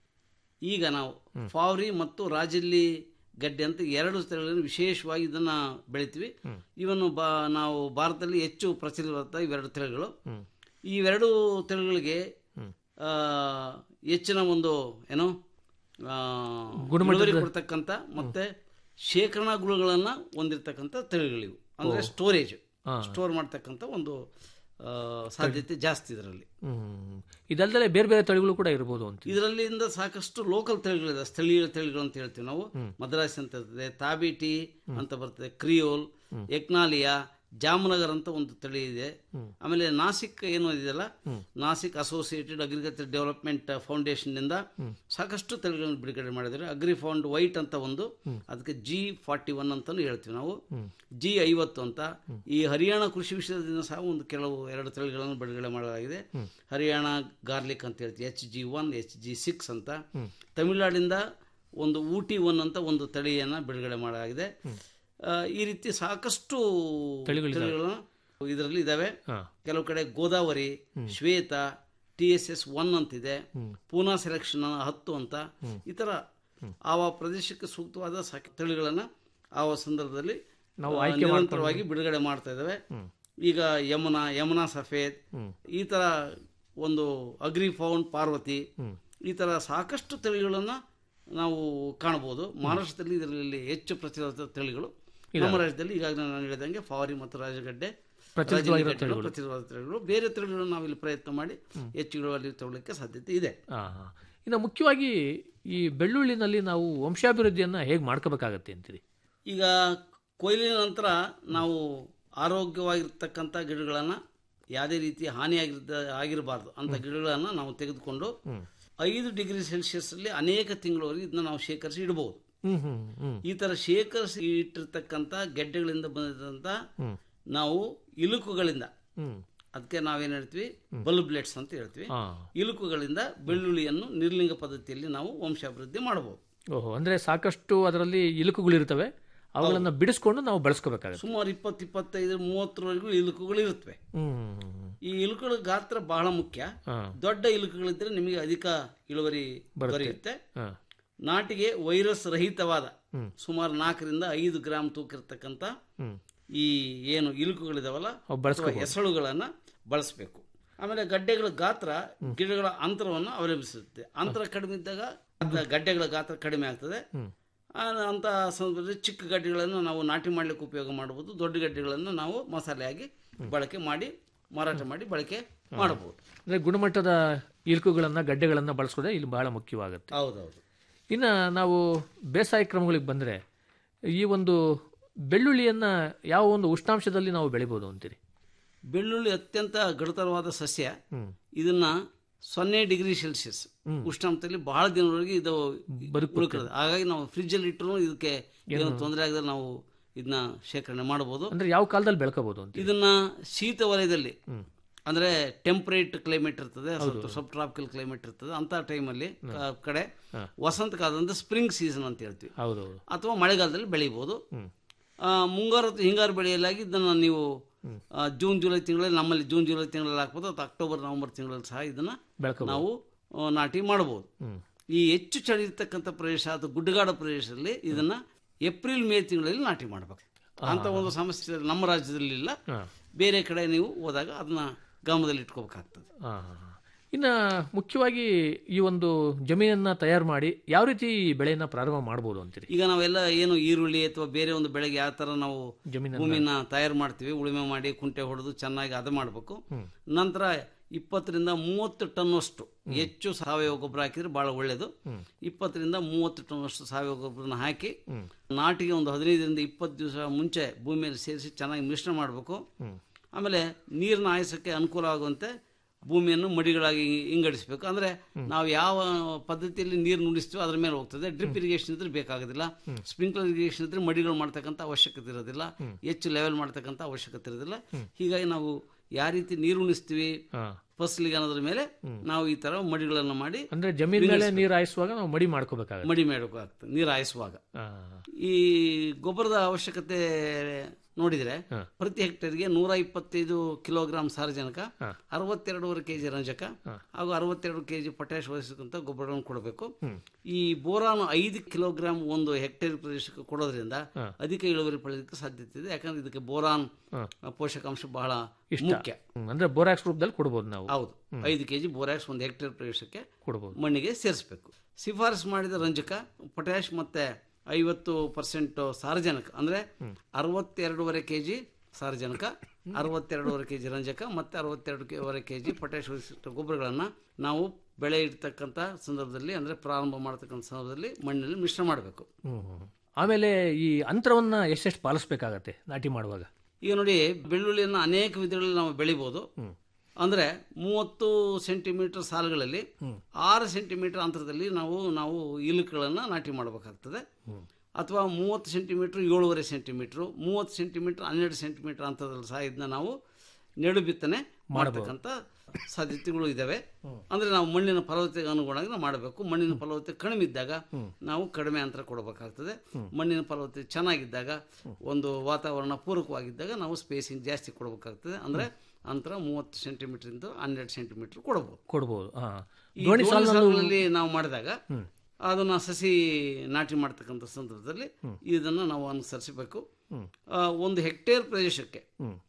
ಈಗ ನಾವು ಫಾವ್ರಿ ಮತ್ತು ರಾಜಲ್ಲಿ ಗಡ್ಡೆ ಅಂತ ಎರಡು ತಳಿಗಳನ್ನು ವಿಶೇಷವಾಗಿ ಇದನ್ನ ಬೆಳಿತೀವಿ ಇವನ್ನು ಬಾ ನಾವು ಭಾರತದಲ್ಲಿ ಹೆಚ್ಚು ಪ್ರಚಲಿತ ಇವೆರಡು ತಳಿಗಳು ಇವೆರಡು ತಳಿಗಳಿಗೆ ಆ, ಹೆಚ್ಚಿನ ಒಂದು ಏನು ಆ, ಗುಣಮಟ್ಟದ- ಇಳುವರಿ ಕೊಡ್ತಕ್ಕಂಥ ಮತ್ತೆ ಶೇಖರಣಾ ಗುಣಗಳನ್ನ ಹೊಂದಿರತಕ್ಕಂಥ ತಳಿಗಳಿವು ಅಂದ್ರೆ ಓ. ಸ್ಟೋರೇಜ್ ಹಾ. ಸ್ಟೋರ್ ಮಾಡ್ತಕ್ಕಂಥ ಒಂದು ಆ, ಸಾಧ್ಯತೆ ಜಾಸ್ತಿ ಇದರಲ್ಲಿ ಹ್ಮ್ ಇದಲ್ದಲೆ ಬೇರೆ ಬೇರೆ ತಳಿಗಳು ಕೂಡ ಇರ್ಬೋದು ಅಂತ ಇದರಲ್ಲಿಂದ ಸಾಕಷ್ಟು ಲೋಕಲ್ ತಳಿಗಳಿದೆ ಸ್ಥಳೀಯ ತಳಿಗಳು ಅಂತ ಹೇಳ್ತೀವಿ ನಾವು ಮದ್ರಾಸಿ ಅಂತ ಇರ್ತದೆ ತಾಬಿಟಿ ಅಂತ ಬರ್ತದೆ ಕ್ರಿಯೋಲ್ ಎಕ್ನಾಲಿಯಾ ಜಾಮನಗರ್ ಅಂತ ಒಂದು ತಳಿ ಇದೆ ಆಮೇಲೆ ನಾಸಿಕ್ ಏನು ಇದೆಯಲ್ಲ Nashik associated agriculture development foundation ನಿಂದ ಸಾಕಷ್ಟು ತಳಿಗಳನ್ನು ಬಿಡುಗಡೆ ಮಾಡಿದ್ದಾರೆ ಅಗ್ರಿ ಫೌಂಡ್ ವೈಟ್ ಅಂತ ಒಂದು ಅದಕ್ಕೆ ಜಿ ಫಾರ್ಟಿ ಒನ್ ಅಂತಾನು ಹೇಳ್ತೀವಿ ನಾವು ಜಿ ಐವತ್ತು ಅಂತ ಈ ಹರಿಯಾಣ ಕೃಷಿ ವಿಶ್ವದಿಂದ ಸಹ ಒಂದು ಕೆಲವು ಎರಡು ತಳಿಗಳನ್ನು ಬಿಡುಗಡೆ ಮಾಡಲಾಗಿದೆ ಹರಿಯಾಣ ಗಾರ್ಲಿಕ್ ಅಂತ ಹೇಳ್ತೀವಿ H G one H G six ಅಂತ ತಮಿಳುನಾಡಿಂದ ಒಂದು ಊಟಿ ಒನ್ ಅಂತ ಒಂದು ತಳಿಯನ್ನು ಬಿಡುಗಡೆ ಮಾಡಲಾಗಿದೆ ಆ, ಈ ರೀತಿ ಸಾಕಷ್ಟು ತಳಿಗಳಿದಾವೆ. ತಳಿಗಳು ಇದರಲ್ಲಿ ಇದಾವೆ ಹಾ. ಕೆಲವು ಕಡೆ Godavari Shweta T S S one ಅಂತಿದೆ ಪೂನಾ ಸೆಲೆಕ್ಷನ್ ಹತ್ತು ಅಂತ ಈ ತರ ಆವ ಪ್ರದೇಶಕ್ಕೆ ಸೂಕ್ತವಾದ ಸಾಕ ತಳಿಗಳನ್ನ ಆವ ಸಂದರ್ಭದಲ್ಲಿ ನಾವು ಆ, ಆಯ್ಕೆ ನಿರಂತರವಾಗಿ ಮಾಡ್ಕೊಂಡು- ಬಿಡುಗಡೆ ಮಾಡ್ತಾ ಇದ್ದಾವೆ ಈಗ ಯಮುನಾ ಯಮುನಾ ಸಫೇದ್ ಈ ತರ ಒಂದು ಅಗ್ರಿ ಫೌಂಡ್ ಪಾರ್ವತಿ ಈ ತರ ಸಾಕಷ್ಟು ತಳಿಗಳನ್ನ ನಾವು ಕಾಣಬಹುದು ಮಹಾರಾಷ್ಟ್ರದಲ್ಲಿ ಇದರಲ್ಲಿ ಹೆಚ್ಚು ಪ್ರಚಲಿತ ತಳಿಗಳು ನಮ್ಮ ರಾಜ್ಯದಲ್ಲಿ ಈಗಾಗಲೇ ನಾನು ಹೇಳಿದಂಗೆ ಫಾರಿ ಮತ್ತು ರಾಜಗಡ್ಡೆ ಪ್ರಚಲಿತವಾಗಿರೋ ರಾಜಗಿರಿ ತಳಿಗಳು. ಪ್ರಚಲಿತವಾದ ತಳಿಗಳು ಬೇರೆ ತಳಿಗಳನ್ನು ನಾವಿಲ್ಲಿ ಪ್ರಯತ್ನ ಮಾಡಿ ಹೆಚ್ಚು ಇಳುವರಿ ತಗೊಳ್ಳಿಕ್ಕೆ ಸಾಧ್ಯತೆ ಇದೆ ಆ, ಆ. ಇನ್ನು ಮುಖ್ಯವಾಗಿ ಈ ಬೆಳ್ಳುಳ್ಳಿನಲ್ಲಿ ನಾವು ವಂಶಾಭಿವೃದ್ಧಿಯನ್ನ ಹೇಗೆ ಮಾಡ್ಕೋಬೇಕಾಗತ್ತೆ ಅಂತೀರಿ ಈಗ ಕೊಯ್ಲಿನ ನಂತರ ನಾವು ಆರೋಗ್ಯವಾಗಿರ್ತಕ್ಕಂಥ ಗಿಡಗಳನ್ನು ಯಾವುದೇ ರೀತಿ ಹಾನಿಯಾಗಿರ್ದ ಆಗಿರಬಾರ್ದು ಅಂತ ಗಿಡಗಳನ್ನು ನಾವು ತೆಗೆದುಕೊಂಡು ಐದು ಡಿಗ್ರಿ ಸೆಲ್ಸಿಯಸ್ ಅಲ್ಲಿ ಅನೇಕ ತಿಂಗಳವರೆಗೆ ಇದನ್ನ ನಾವು ಶೇಖರಿಸಿ ಇಡಬಹುದು ಹ್ಮ್ ಹ್ಮ್ ಹ್ಮ್ ಈ ತರ ಶೇಖರಿಸಿ ಇಟ್ಟಿರ್ತಕ್ಕಂಥ ಗೆಡ್ಡೆಗಳಿಂದ ಬಂದಿದ್ದಂಥ ನಾವು ಇಲುಕುಗಳಿಂದ ಹ್ಮ್ ಅದಕ್ಕೆ ನಾವೇನು ಹೇಳ್ತೀವಿ ಬಲ್ಬ್ಲೆಟ್ಸ್ ಅಂತ ಹೇಳ್ತೀವಿ ಆ. ಇಲುಕುಗಳಿಂದ ಬೆಳ್ಳುಳ್ಳಿಯನ್ನು ನಿರ್ಲಿಂಗ ಪದ್ಧತಿಯಲ್ಲಿ ನಾವು ವಂಶಾಭಿವೃದ್ಧಿ ಮಾಡಬಹುದು ಓಹೋ ಅಂದ್ರೆ ಸಾಕಷ್ಟು ಅದರಲ್ಲಿ ಇಲುಕುಗಳಿರ್ತವೆ ಅವುಗಳನ್ನ ಬಿಡಿಸ್ಕೊಂಡು ನಾವು ಬಳಸ್ಕೋಬೇಕಾಗತ್ತೆ ಸುಮಾರು ಇಪ್ಪತ್ತು ಇಪ್ಪತ್ತೈದು ಮೂವತ್ತರವರೆಗೂ ಇಲುಕುಗಳು ಇರುತ್ತವೆ ಹ್ಮ್ ಈ ಇಲುಕುಗಳ ಗಾತ್ರ ಬಹಳ ಮುಖ್ಯ ಹಾ. ದೊಡ್ಡ ಇಲುಕುಗಳಿದ್ರೆ ನಿಮಗೆ ಅಧಿಕ ಇಳುವರಿ ಬರುತ್ತೆ. ದೊರೆಯುತ್ತೆ ಹಾ. ನಾಟಿಗೆ ವೈರಸ್ ರಹಿತವಾದ ಹ್ಮ್. ಸುಮಾರು ನಾಲ್ಕರಿಂದ ಐದು ಗ್ರಾಮ್ ತೂಕ ಇರತಕ್ಕಂಥ ಹ್ಮ್ ಈ ಏನು ಇಲುಕುಗಳಿದಾವಲ್ಲ ಅವು ಅಥವಾ ಬಳಸ್ಕೋಬಹುದು. ಎಸಳುಗಳನ್ನ ಬಳಸಬೇಕು ಆಮೇಲೆ ಗಡ್ಡೆಗಳ ಗಾತ್ರ ಗಿಡಗಳ ಅಂತರವನ್ನು ಅವಲಂಬಿಸಿರುತ್ತೆ ಅಂತರ ಕಡಿಮೆ ಇದ್ದಾಗ ಅದ ಗಡ್ಡೆಗಳ ಗಾತ್ರ ಕಡಿಮೆ ಆಗ್ತದೆ ಹ್ಮ್. ಆ, ಅಂತ ಸಂದರ್ಭದಲ್ಲಿ ಚಿಕ್ಕ ಗಡ್ಡೆಗಳನ್ನು ನಾವು ನಾಟಿ ಮಾಡ್ಲಿಕ್ಕೆ ಉಪಯೋಗ ಮಾಡಬಹುದು ದೊಡ್ಡ ಗಡ್ಡೆಗಳನ್ನು ನಾವು ಮಸಾಲೆಯಾಗಿ ಬಳಕೆ ಮಾಡಿ ಮಾರಾಟ ಮಾಡಿ ಬಳಕೆ ಮಾಡಬಹುದು ಅಂದ್ರೆ ಗುಣಮಟ್ಟದ ಇಲುಕುಗಳನ್ನ ಗಡ್ಡೆಗಳನ್ನ ಬಳಸೋದೇ ಇಲ್ಲಿ ಬಹಳ ಮುಖ್ಯವಾಗುತ್ತೆ ಹೌದೌದು ಇನ್ನು ನಾವು ಬೇಸಾಯ ಕ್ರಮಗಳಿಗೆ ಬಂದರೆ ಈ ಒಂದು ಬೆಳ್ಳುಳ್ಳಿಯನ್ನ ಯಾವ ಒಂದು ಉಷ್ಣಾಂಶದಲ್ಲಿ ನಾವು ಬೆಳಿಬೋದು ಅಂತೀರಿ ಬೆಳ್ಳುಳ್ಳಿ ಅತ್ಯಂತ ಗಡುತರವಾದ ಸಸ್ಯ ಹ್ಮ್. ಇದನ್ನ ಸೊನ್ನೆ ಡಿಗ್ರಿ ಸೆಲ್ಸಿಯಸ್ ಉಷ್ಣಾಂಶದಲ್ಲಿ ಬಹಳ ದಿನವರೆಗೆ ಇದು ಉಳ್ಕೊಳ್ಳೋದು ಹಾಗಾಗಿ ನಾವು ಫ್ರಿಜ್ ಅಲ್ಲಿ ಇಟ್ಟರು ಇದಕ್ಕೆ ಏನು ತೊಂದರೆ ಆಗದೆ ನಾವು ಇದನ್ನ ಶೇಖರಣೆ ಮಾಡಬಹುದು ಅಂದ್ರೆ ಯಾವ ಕಾಲದಲ್ಲಿ ಬೆಳ್ಕೋಬಹುದು ಅಂತ ಇದನ್ನ ಶೀತ ವಲಯದಲ್ಲಿ ಅಂದ್ರೆ ಟೆಂಪರೇಟ್ ಕ್ಲೈಮೇಟ್ ಇರ್ತದೆ ಸ್ವಲ್ಪ ಸಬ್ ಟ್ರಾಪಿಕಲ್ ಕ್ಲೈಮೇಟ್ ಇರ್ತದೆ ಅಂತ ಟೈಮಲ್ಲಿ ಕಡೆ ವಸಂತ ಕಾಲ ಅಂದ್ರೆ ಸ್ಪ್ರಿಂಗ್ ಸೀಸನ್ ಅಂತ ಹೇಳ್ತೀವಿ ಹೌದೌದು ಅಥವಾ ಮಳೆಗಾಲದಲ್ಲಿ ಬೆಳಿಬೋದು ಆ, ಮುಂಗಾರು ಅಥವಾ ಹಿಂಗಾರು ಬೆಳೆಯಲಾಗಿ ಇದನ್ನು ನೀವು ಆ, ಜೂನ್ ಜುಲೈ ತಿಂಗಳಲ್ಲಿ ನಮ್ಮಲ್ಲಿ ಜೂನ್ ಜುಲೈ ತಿಂಗಳಲ್ಲಿ ಹಾಕ್ಬೋದು ಅಥವಾ ಅಕ್ಟೋಬರ್ ನವೆಂಬರ್ ತಿಂಗಳಲ್ಲಿ ಸಹ ಇದನ್ನ ಬೆಳ್ಕೋಬಹುದು. ನಾವು ಆ, ನಾಟಿ ಮಾಡಬಹುದು ಹ್ಮ್. ಈ ಹೆಚ್ಚು ಚಳಿ ಇರ್ತಕ್ಕಂಥ ಪ್ರದೇಶ ಅಥವಾ ಗುಡ್ಡಗಾಡ ಪ್ರದೇಶದಲ್ಲಿ ಇದನ್ನ ಏಪ್ರಿಲ್ ಮೇ ತಿಂಗಳಲ್ಲಿ ನಾಟಿ ಮಾಡಬೇಕು ಅಂತ ಒಂದು ಸಮಸ್ಯೆ ನಮ್ಮ ರಾಜ್ಯದಲ್ಲಿ ಇಲ್ಲ ಬೇರೆ ಕಡೆ ನೀವು ಹೋದಾಗ ಅದನ್ನ ಗಮನದಲ್ಲಿ ಇಟ್ಕೋಬೇಕಾಗ್ತದೆ ಆ, ಇನ್ನು ಮುಖ್ಯವಾಗಿ ಈ ಒಂದು ಜಮೀನನ್ನ ತಯಾರು ಮಾಡಿ ಯಾವ ರೀತಿ ಬೆಳೆಯನ್ನ ಪ್ರಾರಂಭ ಮಾಡ್ಬೋದು ಅಂತೀರಿ ಈಗ ನಾವೆಲ್ಲ ಏನು ಈರುಳ್ಳಿ ಅಥವಾ ಬೇರೆ ಒಂದು ಬೆಳೆಗೆ ಯಾವ ತರ ನಾವು ಜಮೀನನ್ನ- ಭೂಮಿನ ತಯಾರು ಮಾಡ್ತೀವಿ ಉಳುಮೆ ಮಾಡಿ ಕುಂಟೆ ಹೊಡೆದು ಚೆನ್ನಾಗಿ ಅದು ಮಾಡಬೇಕು ನಂತರ ಇಪ್ಪತ್ತರಿಂದ ಮೂವತ್ತು ಟನ್ನಷ್ಟು ಹೆಚ್ಚು ಸಾವಯವ ಗೊಬ್ಬರ ಹಾಕಿದ್ರೆ ಬಹಳ ಒಳ್ಳೆಯದು ಇಪ್ಪತ್ತರಿಂದ ಮೂವತ್ತು ಟನ್ನಷ್ಟು ಸಾವಯವ ಗೊಬ್ಬರನ ಹಾಕಿ ನಾಟಿಗೆ ಒಂದು ಹದಿನೈದರಿಂದ ಇಪ್ಪತ್ತು ದಿವಸ ಮುಂಚೆ ಭೂಮಿಯಲ್ಲಿ ಸೇರಿಸಿ ಚೆನ್ನಾಗಿ ಮಿಶ್ರಣ ಮಾಡಬೇಕು ಆಮೇಲೆ ನೀರಿನ ಆಯಸಕ್ಕೆ ಅನುಕೂಲ ಆಗುವಂತೆ ಭೂಮಿಯನ್ನು ಮಡಿಗಳಾಗಿ ಇಂಗಡಿಸಬೇಕು ಅಂದ್ರೆ ನಾವು ಯಾವ ಪದ್ಧತಿಯಲ್ಲಿ ನೀರು ನುಡಿಸ್ತೀವೋ ಅದ್ರ ಮೇಲೆ ಹೋಗ್ತದೆ ಡ್ರಿಪ್ ಇರಿಗೇಷನ್ ಇದ್ರೆ ಬೇಕಾಗೋದಿಲ್ಲ ಸ್ಪ್ರಿಂಕ್ಲರ್ ಇರಿಗೇಷನ್ ಇದ್ರೆ ಮಡಿಗಳು ಮಾಡ್ತಕ್ಕಂಥ ಅವಶ್ಯಕತೆ ಇರೋದಿಲ್ಲ ಹೆಚ್ಚು ಲೆವೆಲ್ ಮಾಡ್ತಕ್ಕಂಥ ಅವಶ್ಯಕತೆ ಇರೋದಿಲ್ಲ ಹೀಗಾಗಿ ನಾವು ಯಾವ ರೀತಿ ನೀರು ಉಣಿಸ್ತೀವಿ ಫಸಲಿಗೆ ಅನ್ನೋದ್ರ ಮೇಲೆ ನಾವು ಈ ತರ ಮಡಿಗಳನ್ನು ಮಾಡಿ ಅಂದ್ರೆ ಜಮೀನ್ ಮೇಲೆ ನೀರು ಹಾಯಿಸುವಾಗ ನಾವು ಮಡಿ ಮಾಡ್ಕೋಬೇಕಾಗುತ್ತೆ ಮಡಿ ಮಾಡಬೇಕಾಗ್ತದೆ ನೀರು ಹಾಯಿಸುವಾಗ ಈ ಗೊಬ್ಬರದ ಅವಶ್ಯಕತೆ ನೋಡಿದ್ರೆ ಪ್ರತಿ ಹೆಕ್ಟೇರ್ಗೆ ನೂರ ಇಪ್ಪತ್ತೈದು ಕಿಲೋಗ್ರಾಂ ಸಾರಜನಕ ಅರವತ್ತೆರಡೂವರೆ ಕೆಜಿ ರಂಜಕ ಹಾಗೂ ಅರವತ್ತೆರಡು ಕೆಜಿ ಪೊಟ್ಯಾಶ್ ವಹಿಸಕ್ಕಂತ ಗೊಬ್ಬರವನ್ನು ಕೊಡಬೇಕು ಈ ಬೋರಾನ್ ಐದು ಕಿಲೋಗ್ರಾಂ ಒಂದು ಹೆಕ್ಟೇರ್ ಪ್ರದೇಶಕ್ಕೆ ಕೊಡೋದ್ರಿಂದ ಅಧಿಕ ಇಳುವರಿ ಪಡೆಯೋದಕ್ಕೆ ಸಾಧ್ಯತೆ ಇದೆ ಯಾಕಂದ್ರೆ ಇದಕ್ಕೆ ಬೋರಾನ್ ಪೋಷಕಾಂಶ ಬಹಳ ಇಷ್ಟ ಮುಖ್ಯ ಹ್ಮ್, ಅಂದ್ರೆ ಬೋರಾಕ್ಸ್ ರೂಪದಲ್ಲಿ ಕೊಡ್ಬೋದು ನಾವು ಹೌದು ಐದು ಕೆಜಿ ಬೋರಾಕ್ಸ್ ಒಂದು ಹೆಕ್ಟೇರ್ ಪ್ರದೇಶಕ್ಕೆ ಕೊಡ್ಬೋದು ಮಣ್ಣಿಗೆ ಸೇರಿಸಬೇಕು ಶಿಫಾರಸು ಮಾಡಿದ ರಂಜಕ ಪೊಟ್ಯಾಶ್ ಮತ್ತೆ ಐವತ್ತು ಪರ್ಸೆಂಟ್ ಸಾರಜನಕ ಅಂದ್ರೆ ಅರವತ್ತೆರಡೂವರೆ ಕೆ ಜಿ ಸಾರಜನಕ ಅರವತ್ತೆರಡೂವರೆ ಕೆ ಜಿ ರಂಜಕ ಮತ್ತೆ ಅರವತ್ತೆರಡುವರೆ ಕೆ ಜಿ ಪೊಟ್ಯಾಶ್ ಗೊಬ್ಬರಗಳನ್ನು ನಾವು ಬೆಳೆ ಇಡ್ತಕ್ಕಂಥ ಸಂದರ್ಭದಲ್ಲಿ ಅಂದ್ರೆ ಪ್ರಾರಂಭ ಮಾಡ್ತಕ್ಕಂಥ ಸಂದರ್ಭದಲ್ಲಿ ಮಣ್ಣಿನಲ್ಲಿ ಮಿಶ್ರ ಮಾಡಬೇಕು ಹ್ಮ್, ಹ್ಮ್. ಆಮೇಲೆ ಈ ಅಂತರವನ್ನ ಎಷ್ಟೆಷ್ಟು ಪಾಲಿಸ್ಬೇಕಾಗತ್ತೆ ನಾಟಿ ಮಾಡುವಾಗ ಈಗ ನೋಡಿ ಬೆಳ್ಳುಳ್ಳಿಯನ್ನು ಅನೇಕ ವಿಧಗಳಲ್ಲಿ ನಾವು ಬೆಳಿಬೋದು ಅಂದ್ರೆ ಮೂವತ್ತು ಸೆಂಟಿಮೀಟರ್ ಸಾಲುಗಳಲ್ಲಿ ಆರು ಸೆಂಟಿಮೀಟರ್ ಅಂತರದಲ್ಲಿ ನಾವು ನಾವು ಇಲುಕುಗಳನ್ನು ನಾಟಿ ಮಾಡಬೇಕಾಗ್ತದೆ ಅಥವಾ ಮೂವತ್ತು ಸೆಂಟಿಮೀಟ್ರ್ ಏಳುವರೆ ಸೆಂಟಿಮೀಟ್ರು ಮೂವತ್ತು ಸೆಂಟಿಮೀಟ್ರ್ ಹನ್ನೆರಡು ಸೆಂಟಿಮೀಟರ್ ಅಂತರದಲ್ಲಿ ಸಹ ಇದನ್ನ ನಾವು ನೆಡು ಬಿತ್ತನೆ ಮಾಡ್ತಕ್ಕಂಥ ಸಾಧ್ಯತೆಗಳು ಇದ್ದಾವೆ ಅಂದ್ರೆ ನಾವು ಮಣ್ಣಿನ ಫಲವತ್ತತೆಗೆ ಅನುಗುಣವಾಗಿ ನಾವು ಮಾಡಬೇಕು ಮಣ್ಣಿನ ಫಲವತ್ತತೆ ಕಡಿಮೆ ಇದ್ದಾಗ ನಾವು ಕಡಿಮೆ ಅಂತರ ಕೊಡಬೇಕಾಗ್ತದೆ ಮಣ್ಣಿನ ಫಲವತ್ತತೆ ಚೆನ್ನಾಗಿದ್ದಾಗ ಒಂದು ವಾತಾವರಣ ಪೂರಕವಾಗಿದ್ದಾಗ ನಾವು ಸ್ಪೇಸಿಂಗ್ ಜಾಸ್ತಿ ಕೊಡಬೇಕಾಗ್ತದೆ ಅಂದ್ರೆ ಅಂತರ ಮೂವತ್ತು ಸೆಂಟಿಮೀಟರ್ ಇಂದ ಹನ್ನೆರಡು ಸೆಂಟಿಮೀಟರ್ ಕೊಡಬಹುದು ಕೊಡ್ಬೋದು ಹಾ ಈ ದೋಣಿ ದೋಣಿ ಸಾಲಿನಲ್ಲೂ- ಸಾಲುಗಳಲ್ಲಿ ನಾವು ಮಾಡಿದಾಗ ಅದನ್ನ ಸಸಿ ನಾಟಿ ಮಾಡ್ತಕ್ಕಂಥ ಸಂದರ್ಭದಲ್ಲಿ ಇದನ್ನ ನಾವು ಅನುಸರಿಸಬೇಕು ಆ, ಒಂದು ಹೆಕ್ಟೇರ್ ಪ್ರದೇಶಕ್ಕೆ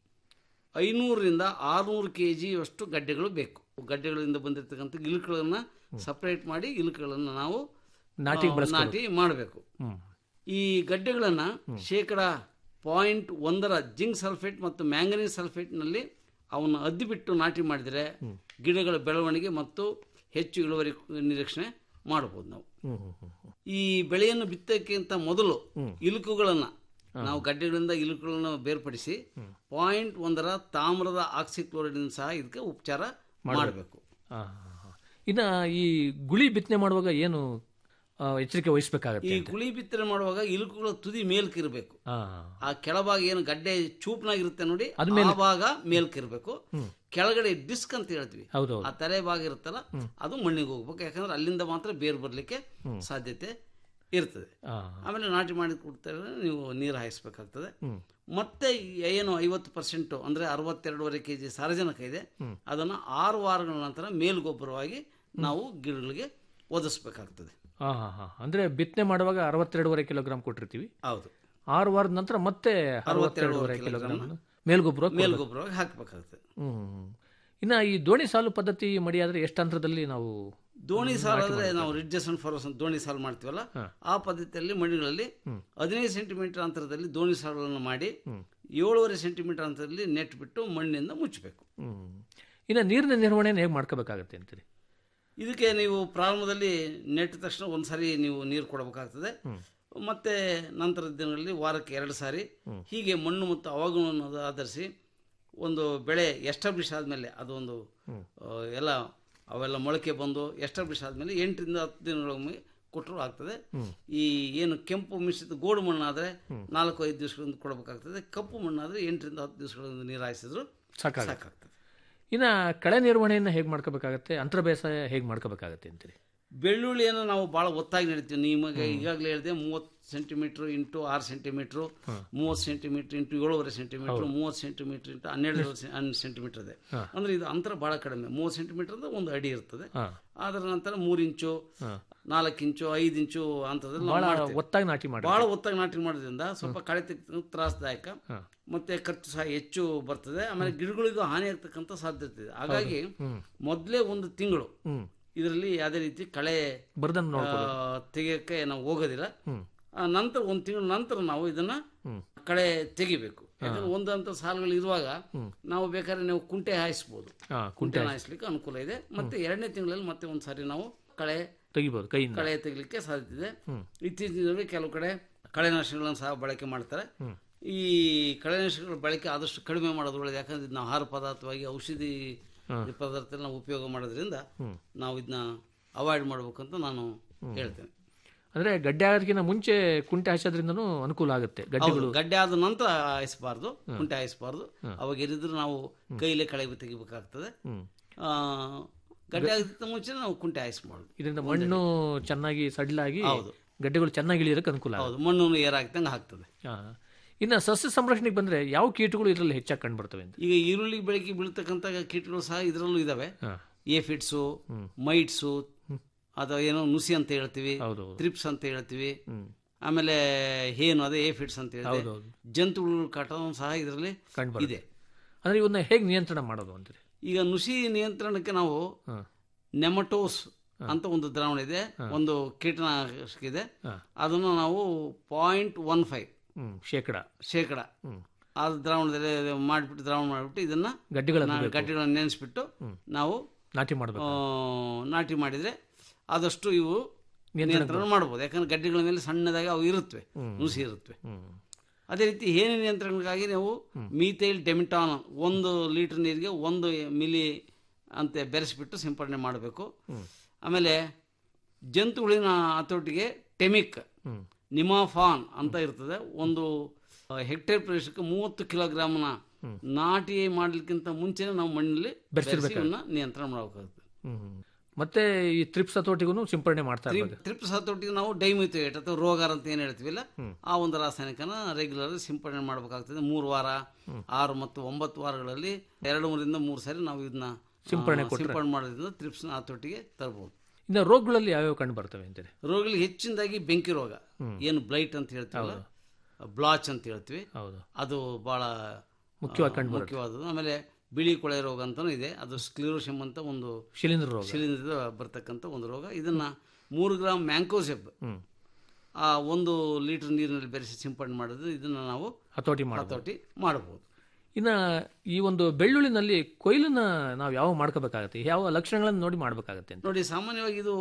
ಐನೂರರಿಂದ ಆರುನೂರು ಕೆ ಜಿಯಷ್ಟು ಗಡ್ಡೆಗಳು ಬೇಕು ಗಡ್ಡೆಗಳಿಂದ ಬಂದಿರತಕ್ಕಂಥ ಇಲುಕುಗಳನ್ನ ಸಪರೇಟ್ ಮಾಡಿ ಇಲುಕುಗಳನ್ನು ನಾವು ನಾಟಿಗೆ ಆ, ಬಳಸ್ಕೊಬೇಕು. ನಾಟಿ ಮಾಡಬೇಕು ಹ್ಮ್. ಈ ಗಡ್ಡೆಗಳನ್ನ ಶೇಕಡ ಪಾಯಿಂಟ್ ಒಂದರ ಜಿಂಕ್ ಸಲ್ಫೇಟ್ ಮತ್ತು ಮ್ಯಾಂಗನೀಸ್ ಸಲ್ಫೇಟ್ನಲ್ಲಿ ಅವನ್ನ ಅದ್ದಿಬಿಟ್ಟು ನಾಟಿ ಮಾಡಿದರೆ ಗಿಡಗಳ ಬೆಳವಣಿಗೆ ಮತ್ತು ಹೆಚ್ಚು ಇಳುವರಿ ನಿರೀಕ್ಷಣೆ ಮಾಡಬಹುದು ನಾವು ಹ್ಮ್, ಹ್ಮ್, ಹ್ಮ್, ಹ್ಮ್. ಈ ಬೆಳೆಯನ್ನು ಬಿತ್ತಕ್ಕಿಂತ ಮೊದಲು ಇಲುಕುಗಳನ್ನ ನಾವು ಗಡ್ಡೆಗಳಿಂದ ಇಲುಕುಗಳನ್ನು ಬೇರ್ಪಡಿಸಿ ಪಾಯಿಂಟ್ ಒಂದರ ತಾಮ್ರದ ಆಕ್ಸಿಕ್ಲೋರೈಡ್ ಸಹ ಇದಕ್ಕೆ ಉಪಚಾರ ಮಾಡಬೇಕು ಆ, ಹಾ, ಹಾ. ಇನ್ನ ಈ ಗುಳಿ ಬಿತ್ತನೆ ಮಾಡುವಾಗ ಏನು ಆ, ಎಚ್ಚರಿಕೆ ವಹಿಸ್ಬೇಕಾಗತ್ತೆ ಈ ಅಂತ? ಗುಳಿ ಬಿತ್ತನೆ ಮಾಡುವಾಗ ಇಲುಕುಗಳ ತುದಿ ಮೇಲ್ಕಿರಬೇಕು ಆ, ಆ ಕೆಳಭಾಗ ಏನು ಗಡ್ಡೆ ಚೂಪ್ನಾಗಿರುತ್ತೆ ನೋಡಿ ಅದ್ ಮೇಲೆ- ಆ ಭಾಗ ಮೇಲ್ಕಿರ್ಬೇಕು ಕೆಳಗಡೆ ಡಿಸ್ಕ್ ಅಂತ ಹೇಳ್ತೀವಿ ಹೌದೌದು. ಆ ತಲೆ ಭಾಗ ಇರುತ್ತಲ್ಲ ಅದು ಮಣ್ಣಿಗೆ ಹೋಗ್ಬೇಕು ಯಾಕಂದ್ರೆ ಅಲ್ಲಿಂದ ಮಾತ್ರ ಬೇರು ಬರ್ಲಿಕ್ಕೆ ಹ್ಮ್. ಸಾಧ್ಯತೆ ಇರ್ತದೆ ಆ, ಆಮೇಲೆ ನಾಟಿ ಮಾಡಿ ಕೊಡ್ತಾರೆ ನೀವು ನೀರು ಹಾಯಿಸ್ಬೇಕಾಗ್ತದೆ ಹ್ಮ್. ಮತ್ತೆ ಈ ಏನು ಐವತ್ತು ಪರ್ಸೆಂಟ್ ಅಂದ್ರೆ ಅರವತ್ತೆರಡುವರೆ ಕೆ ಜಿ ಸಾರಜನಕ ಇದೆ ಹ್ಮ್. ಅದನ್ನು ಆರು ವಾರಗಳ ನಂತರ ಮೇಲ್ಗೊಬ್ಬರವಾಗಿ ನಾವು ಗಿಡಗಳಿಗೆ ಒದಗಿಸ್ಬೇಕಾಗ್ತದೆ ಆ, ಹಾ, ಹಾ. ಅಂದ್ರೆ ಬಿತ್ತನೆ ಮಾಡುವಾಗ ಅರವತ್ತೆರಡುವರೆ ಕಿಲೋಗ್ರಾಮ್ ಕೊಟ್ಟಿರ್ತೀವಿ ಹೌದು ಆರು ವಾರದ ನಂತರ ಮತ್ತೆ ಅರವತ್ತೆರಡುವರೆ ಕಿಲೋಗ್ರಾಮ್ ಮೇಲ್ಗೊಬ್ಬರ ಮೇಲ್ಗೊಬ್ಬರವಾಗಿ ಹಾಕಬೇಕಾಗ್ತದೆ ಹ್ಮ್ ಇನ್ನ ಈ ದೋಣಿ ಸಾಲು ಪದ್ಧತಿ ಮಡಿಯಾದ್ರೆ ಎಷ್ಟು ಅಂತರದಲ್ಲಿ ನಾವು ದೋಣಿ ಸಾಲು ನಾಟಿ ಅಂದ್ರೆ ಮಾಡ್ಬೇಕು? ನಾವು ರಿಡ್ಜಸ್ ಅಂಡ್ ಫಾರೋಸ್ ಅಂತ ದೋಣಿ ಸಾಲು ಮಾಡ್ತೀವಲ್ಲ ಹಾ. ಆ ಪದ್ಧತಿಯಲ್ಲಿ ಮಣ್ಣಿಗಳಲ್ಲಿ ಹ್ಮ್. ಹದಿನೈದು ಸೆಂಟಿಮೀಟರ್ ಅಂತರದಲ್ಲಿ ದೋಣಿ ಸಾಲುಗಳನ್ನು ಮಾಡಿ ಹ್ಮ್. ಏಳುವರೆ ಸೆಂಟಿಮೀಟರ್ ಅಂತರದಲ್ಲಿ ನೆಟ್ ಬಿಟ್ಟು ಮಣ್ಣಿನಿಂದ ಮುಚ್ಚಬೇಕು ಹ್ಮ್ ಇನ್ನ ನೀರಿನ ನಿರ್ವಹಣೆಯನ್ನು ಹೇಗೆ ಮಾಡ್ಕೋಬೇಕಾಗತ್ತೆ ಅಂತೀರಿ ಇದಕ್ಕೆ ನೀವು ಪ್ರಾರಂಭದಲ್ಲಿ ನೆಟ್ಟ ತಕ್ಷಣ ಒಂದ್ಸಾರಿ ನೀವು ನೀರು ಕೊಡಬೇಕಾಗ್ತದೆ ಮತ್ತೆ ನಂತರದ ದಿನಗಳಲ್ಲಿ ವಾರಕ್ಕೆ ಎರಡು ಸಾರಿ ಹೀಗೆ ಮಣ್ಣು ಮತ್ತು ಹವಾಗುಣವನ್ನು ಆಧರಿಸಿ ಒಂದು ಬೆಳೆ ಎಸ್ಟಾಬ್ಲಿಷ್ ಆದಮೇಲೆ ಅದೊಂದು ಆ, ಎಲ್ಲ ಅವೆಲ್ಲ ಮೊಳಕೆ ಬಂದು ಎಸ್ಟಾಬ್ಲಿಷ್ ಆದಮೇಲೆ ಎಂಟರಿಂದ ಹತ್ತು ದಿನಗಳೊಮ್ಮೆ ಕೊಟ್ಟರು ಆಗ್ತದೆ ಈ ಏನು ಕೆಂಪು ಮಿಶ್ರಿತ ಗೋಡು ಮಣ್ಣಾದರೆ ನಾಲ್ಕು ಐದು ದಿವಸಗಳಿಂದ ಕೊಡಬೇಕಾಗ್ತದೆ ಕಪ್ಪು ಮಣ್ಣಾದರೆ ಎಂಟರಿಂದ ಹತ್ತು ದಿವಸಗಳಿಂದ ನೀರು ಹಾಯಿಸಿದ್ರು ಸಾಕಾಗುತ್ತೆ. ಸಾಕಾಗ್ತದೆ ಇನ್ನ ಕಳೆ ನಿರ್ವಹಣೆಯನ್ನು ಹೇಗೆ ಮಾಡ್ಕೋಬೇಕಾಗತ್ತೆ ಅಂತರ ಬೇಸಾಯ ಹೇಗೆ ಮಾಡ್ಕೋಬೇಕಾಗತ್ತೆ ಅಂತೀರಿ ಬೆಳ್ಳುಳ್ಳಿಯನ್ನು ನಾವು ಭಾಳ ಒತ್ತಾಗಿ ನಡೀತೀವಿ ನಿಮಗೆ ಈಗಾಗಲೇ ಹೇಳಿದೆ ಮೂವತ್ತು ಸೆಂಟಿಮೀಟ್ರ್ ಇಂಟು ಆರು ಸೆಂಟಿಮೀಟ್ರು ಮೂವತ್ತು ಸೆಂಟಿಮೀಟ್ರ್ ಇಂಟು ಏಳುವರೆ ಸೆಂಟಿಮೀಟ್ರ್ ಹೌದು. ಮೂವತ್ತು ಸೆಂಟಿಮೀಟ್ರ್ ಇಂಟು ಹನ್ನೆರಡು ಹನ್ನೆರಡು ಸೆಂಟಿಮೀಟ್ರ್ ಇದೆ ಹಾ. ಅಂದ್ರೆ ಇದು ಅಂತರ ಭಾಳ ಕಡಿಮೆ ಮೂವತ್ತು ಸೆಂಟಿಮೀಟ್ರ್ ಅಂದ್ರೆ ಒಂದು ಅಡಿ ಇರ್ತದೆ ಹಾ. ಅದರ ನಂತರ ಮೂರು ಇಂಚು ಹಾ. ನಾಲ್ಕು ಇಂಚು ಐದು ಇಂಚು ಅಂತದಲ್ಲಿ ಬಹಳ ಒತ್ತಾಗಿ ನಾಟಿ ಮಾಡಿ ಭಾಳ ಒತ್ತಾಗಿ ನಾಟಿ ಮಾಡೋದ್ರಿಂದ ಸ್ವಲ್ಪ ಕಳೆ ತೆಗೆದು ತ್ರಾಸದಾಯಕ ಹಾ. ಮತ್ತೆ ಖರ್ಚು ಸಹ ಹೆಚ್ಚು ಬರ್ತದೆ ಆಮೇಲೆ ಗಿಡಗಳಿಗೂ ಹಾನಿ ಆಗ್ತಕ್ಕಂಥ ಸಾಧ್ಯತೆ ಇದೆ ಹಾಗಾಗಿ ಹ್ಮ್. ಮೊದಲೇ ಒಂದು ತಿಂಗಳು ಹ್ಮ್. ಇದರಲ್ಲಿ ಯಾವುದೇ ರೀತಿ ಕಳೆ ಬರ್ದಂಗ್ ನೋಡ್ಕೋಬೇಕು. ಆ, ತೆಗಿಯಕ್ಕೆ ನಾವು ಹೋಗೋದಿಲ್ಲ ಹ್ಮ್. ಆ, ನಂತರ ಒಂದು ತಿಂಗಳ ನಂತರ ನಾವು ಇದನ್ನ ಹ್ಮ್. ಕಳೆ ತೆಗಿಬೇಕು ಯಾಕಂದ್ರೆ ಒಂದಂತ ಸಾಲುಗಳು ಇರುವಾಗ ಹ್ಮ್. ನಾವು ಬೇಕಾದ್ರೆ ನಾವು ಕುಂಟೆ ಹಾಯಿಸ್ಬೋದು ಹಾ, ಕುಂಟೆ ಕುಂಟೆ ಹಾಯ್ಸ್- ಹಾಯಿಸ್ಲಿಕ್ಕೆ ಅನುಕೂಲ ಇದೆ ಮತ್ತೆ ಎರಡನೇ ತಿಂಗಳಲ್ಲಿ ಮತ್ತೆ ಒಂದು ಸಾರಿ ನಾವು ಕಳೆ ತೆಗಿಬೋದು ಕೈಯಿಂದ ಕಳೆ ತೆಗಿಲಿಕ್ಕೆ ಸಾಧ್ಯತೆ ಇದೆ ಹ್ಮ್. ಇತ್ತೀಚಿನ ದಿನಗಳಲ್ಲಿ ಕೆಲವು ಕಡೆ ಕಳೆನಾಶಕಗಳನ್ನು ಸಹ ಬಳಕೆ ಮಾಡ್ತಾರೆ ಹ್ಮ್. ಈ ಕಳೆನಾಶಕಗಳ ಬಳಕೆ ಆದಷ್ಟು ಕಡಿಮೆ ಮಾಡೋದು ಒಳ್ಳೆಯದು ಯಾಕಂದ್ರೆ ಇದನ್ನ ಆಹಾರ ಪದಾರ್ಥವಾಗಿ ಔಷಧಿ ಹಾ. ಪದಾರ್ಥ ನಾವು ಉಪಯೋಗ ಮಾಡೋದ್ರಿಂದ ಹ್ಮ್. ನಾವು ಇದನ್ನ ಅವಾಯ್ಡ್ ಮಾಡ್ಬೇಕಂತ ನಾನು ಹೇಳ್ತೇನೆ ಅಂದ್ರೆ ಗಡ್ಡೆ ಆಗೋದಕ್ಕಿಂತ ಮುಂಚೆ ಕುಂಟೆ ಹಾಸೋದ್ರಿಂದನೂ ಅನುಕೂಲ ಆಗುತ್ತೆ ಗಡ್ಡೆಗಳು ಹೌದು, ಗಡ್ಡೆ ಆದ ನಂತರ ಹಾಯಿಸಬಾರ್ದು ಕುಂಟೆ ಹಾಯಿಸಬಾರ್ದು ಅವಾಗ ಎರಿದ್ರೆ ನಾವು ಕೈಲೇ ಕಳೆ ತೆಗಿಬೇಕಾಗ್ತದೆ ಹ್ಮ್. ಆ, ಗಡ್ಡೆ ಆಗಕ್ಕಿಂತ ಮುಂಚೆ ನಾವು ಕುಂಟೆ ಹಾಯಿಸ್ಬಾರ್ದು ಇದರಿಂದ ಮಣ್ಣು ಚೆನ್ನಾಗಿ ಸಡ್ಲಾಗಿ ಹೌದು. ಗಡ್ಡೆಗಳು ಚೆನ್ನಾಗಿ ಇಳಿಯೋದಕ್ಕೆ ಅನುಕೂಲ ಆಗುತ್ತೆ. ಹೌದು ಮಣ್ಣು ಏರಾಗ್ತಂಗೆ ಆಗ್ತದೆ ಹಾ. ಇನ್ನ ಸಸ್ಯ ಸಂರಕ್ಷಣೆಗೆ ಬಂದ್ರೆ ಯಾವ ಕೀಟಗಳು ಇದರಲ್ಲಿ ಹೆಚ್ಚಾಗಿ ಕಂಡು ಬರ್ತವೆ ಅಂತ ಈಗ ಈರುಳ್ಳಿ ಬೆಳಕಿಗೆ ಬೀಳ್ತಕ್ಕಂಥ ಕೀಟಗಳು ಸಹ ಇದರಲ್ಲೂ ಇದಾವೆ ಹಾ. ಏಫಿಡ್ಸು ಮೈಟ್ಸು ಅಥವಾ ಏನೋ ನುಸಿ ಅಂತ ಹೇಳ್ತೀವಿ ತ್ರಿಪ್ಸ್ ಅಂತ ಹೇಳ್ತೀವಿ ಆಮೇಲೆ ಏನು ಅದೇ ಏಫಿಡ್ಸ್ ಅಂತ ಹೇಳಿದೆ ಹೌದೌದು. ಜಂತುಹುಳು ಕಾಟ ಸಹ ಇದರಲ್ಲಿ ಕಂಡು ಬರುತ್ತೆ ಇದೆ ಅಂದ್ರೆ ಇವನ್ನ ಹೇಗೆ ನಿಯಂತ್ರಣ ಮಾಡೋದು ಅಂತೀರಿ ಈಗ ನುಸಿ ನಿಯಂತ್ರಣಕ್ಕೆ ನಾವು ನೆಮಟೋಸ್ ಅಂತ ಒಂದು ದ್ರಾವಣ ಇದೆ ಒಂದು ಕೀಟನಾಶಕ ಇದೆ ಅದನ್ನು ನಾವು ಪಾಯಿಂಟ್ ಒನ್ ಫೈವ್ ಹ್ಮ್ ಶೇಕಡ ಶೇಕಡ ಹ್ಮ್. ಆ ದ್ರಾವಣದಲ್ಲಿ ಮಾಡಿಬಿಟ್ಟು ದ್ರಾವಣ ಮಾಡಿಬಿಟ್ಟು ಇದನ್ನ ಗಡ್ಡೆಗಳನ್ನು ನಾ- ಬೇಕು. ಗಡ್ಡೆಗಳನ್ನು ನೆನೆಸ್ಬಿಟ್ಟು ನಾವು ನಾಟಿ ಮಾಡಬೇಕು ಆ, ನಾಟಿ ಮಾಡಿದ್ರೆ ಆದಷ್ಟು ಇವು ನಿಯಂತ್ರಣ ನಿಯಂತ್ರಣ ಮಾಡ್ಬೋದು ಯಾಕಂದ್ರೆ ಗಡ್ಡೆಗಳ ಮೇಲೆ ಸಣ್ಣದಾಗಿ ಅವು ಇರುತ್ತವೆ ಹ್ಮ್. ನುಸಿ ಇರುತ್ತವೆ ಅದೇ ರೀತಿ ಹೇನಿ ನಿಯಂತ್ರಣಕ್ಕಾಗಿ ನಾವು ಮೀಥೈಲ್ ಡೆಮಿಟಾನ್ ಒಂದು ಲೀಟರ್ ನೀರಿಗೆ ಒಂದು ಮಿಲಿ ಅಂತ ಬೆರೆಸಿಬಿಟ್ಟು ಸಿಂಪಡಣೆ ಮಾಡಬೇಕು ಆಮೇಲೆ ಜಂತುಹುಳಿನ ಹತೋಟಿಗೆ ಟೆಮಿಕ್ ನಿಮಾಫಾನ್ ಅಂತ ಇರ್ತದೆ ಒಂದು ಹೆಕ್ಟೇರ್ ಪ್ರದೇಶಕ್ಕೆ ಮೂವತ್ತು ಕಿಲೋಗ್ರಾಮ್ನ ನಾಟಿ ಮಾಡಲಿಕ್ಕಿಂತ ಮುಂಚೆನೆ ನಾವು ಮಣ್ಣಲ್ಲಿ ಬೆರೆಸಿ ಬೆರೆಸಿರ್ಬೇಕಾಗುತ್ತೆ. ಇವನ್ನ ನಿಯಂತ್ರಣ ಮಾಡಬೇಕಾಗುತ್ತೆ ಹ್ಮ್. ಮತ್ತೆ ಈ ತ್ರಿಪ್ಸ್ ಹತೋಟಿಗೂ ಸಿಂಪಡಣೆ ಮಾಡ್ತಾ ಇರ್ಬೋದು ಟ್ರಿಪ್ಸ್ ಹತೋಟಿಗೆ ನಾವು ಡೈಮಿಥೇಟ್ ಅಥವಾ ರೋಗಾರ್ ಅಂತ ಏನು ಹೇಳ್ತೀವಿಲ್ಲ ಆ ಒಂದು ರಾಸಾಯನಿಕನ ರೆಗ್ಯುಲರ್ ಸಿಂಪಡಣೆ ಮಾಡಬೇಕಾಗ್ತದೆ ಮೂರು ವಾರ ಆರು ಮತ್ತು ಒಂಬತ್ತು ವಾರಗಳಲ್ಲಿ ಎರಡು ಮೂರರಿಂದ ಮೂರು ಸಾರಿ ನಾವು ಇದನ್ನ ಸಿಂಪಡಣೆ ಆ, ಕೊಟ್ರೆ? ಸಿಂಪಡಣೆ ಮಾಡೋದ್ರಿಂದ ತ್ರಿಪ್ಸ್ನ ಹತೋಟಿಗೆ ತರಬಹುದು ಇನ್ನು ರೋಗಗಳಲ್ಲಿ ಯಾವ್ಯಾವ ಕಂಡು ಬರ್ತವೆ ಅಂತೀರಿ ರೋಗಗಳಿಗೆ ಹೆಚ್ಚಿನದಾಗಿ ಬೆಂಕಿ ರೋಗ ಹ್ಮ್. ಏನು ಬ್ಲೈಟ್ ಅಂತ ಹೇಳ್ತೀವಲ್ಲ ಬ್ಲಾಚ್ ಅಂತ ಹೇಳ್ತೀವಿ ಹೌದು ಅದು ಬಹಳ ಮುಖ್ಯವಾಗಿ ಆ, ಕಂಡುಬರುತ್ತೆ. ಮುಖ್ಯವಾದದ್ದು ಆಮೇಲೆ ಬಿಳಿ ಕೊಳೆ ರೋಗ ಅಂತಾನೂ ಇದೆ ಅದು ಸ್ಕ್ಲಿರೋಶಮ್ ಅಂತ ಒಂದು ಶಿಲೀಂಧ್ರ ರೋಗ. ಶಿಲೀಂಧ್ರದ ಬರ್ತಕ್ಕಂಥ ಒಂದು ರೋಗ ಇದನ್ನ ಮೂರು ಗ್ರಾಮ್ ಮ್ಯಾಂಕೋಸೆಬ್ ಹ್ಮ್. ಆ ಒಂದು ಲೀಟರ್ ನೀರಿನಲ್ಲಿ ಬೆರೆಸಿ ಸಿಂಪಡಣೆ ಮಾಡಿದ್ರೆ ಇದನ್ನ ನಾವು ಹತೋಟಿ ಮಾಡ್ಬೋದು. ಹತೋಟಿ ಮಾಡಬಹುದು ಇನ್ನು ಈ ಒಂದು ಬೆಳ್ಳುಳ್ಳಿನಲ್ಲಿ ಕೊಯ್ಲನ್ನ ನಾವು ಯಾವ ಮಾಡ್ಕೋಬೇಕಾಗತ್ತೆ ಯಾವ ಲಕ್ಷಣಗಳನ್ನು ನೋಡಿ ಮಾಡಬೇಕಾಗತ್ತೆ ಅಂತ ನೋಡಿ ಸಾಮಾನ್ಯವಾಗಿ ಇದು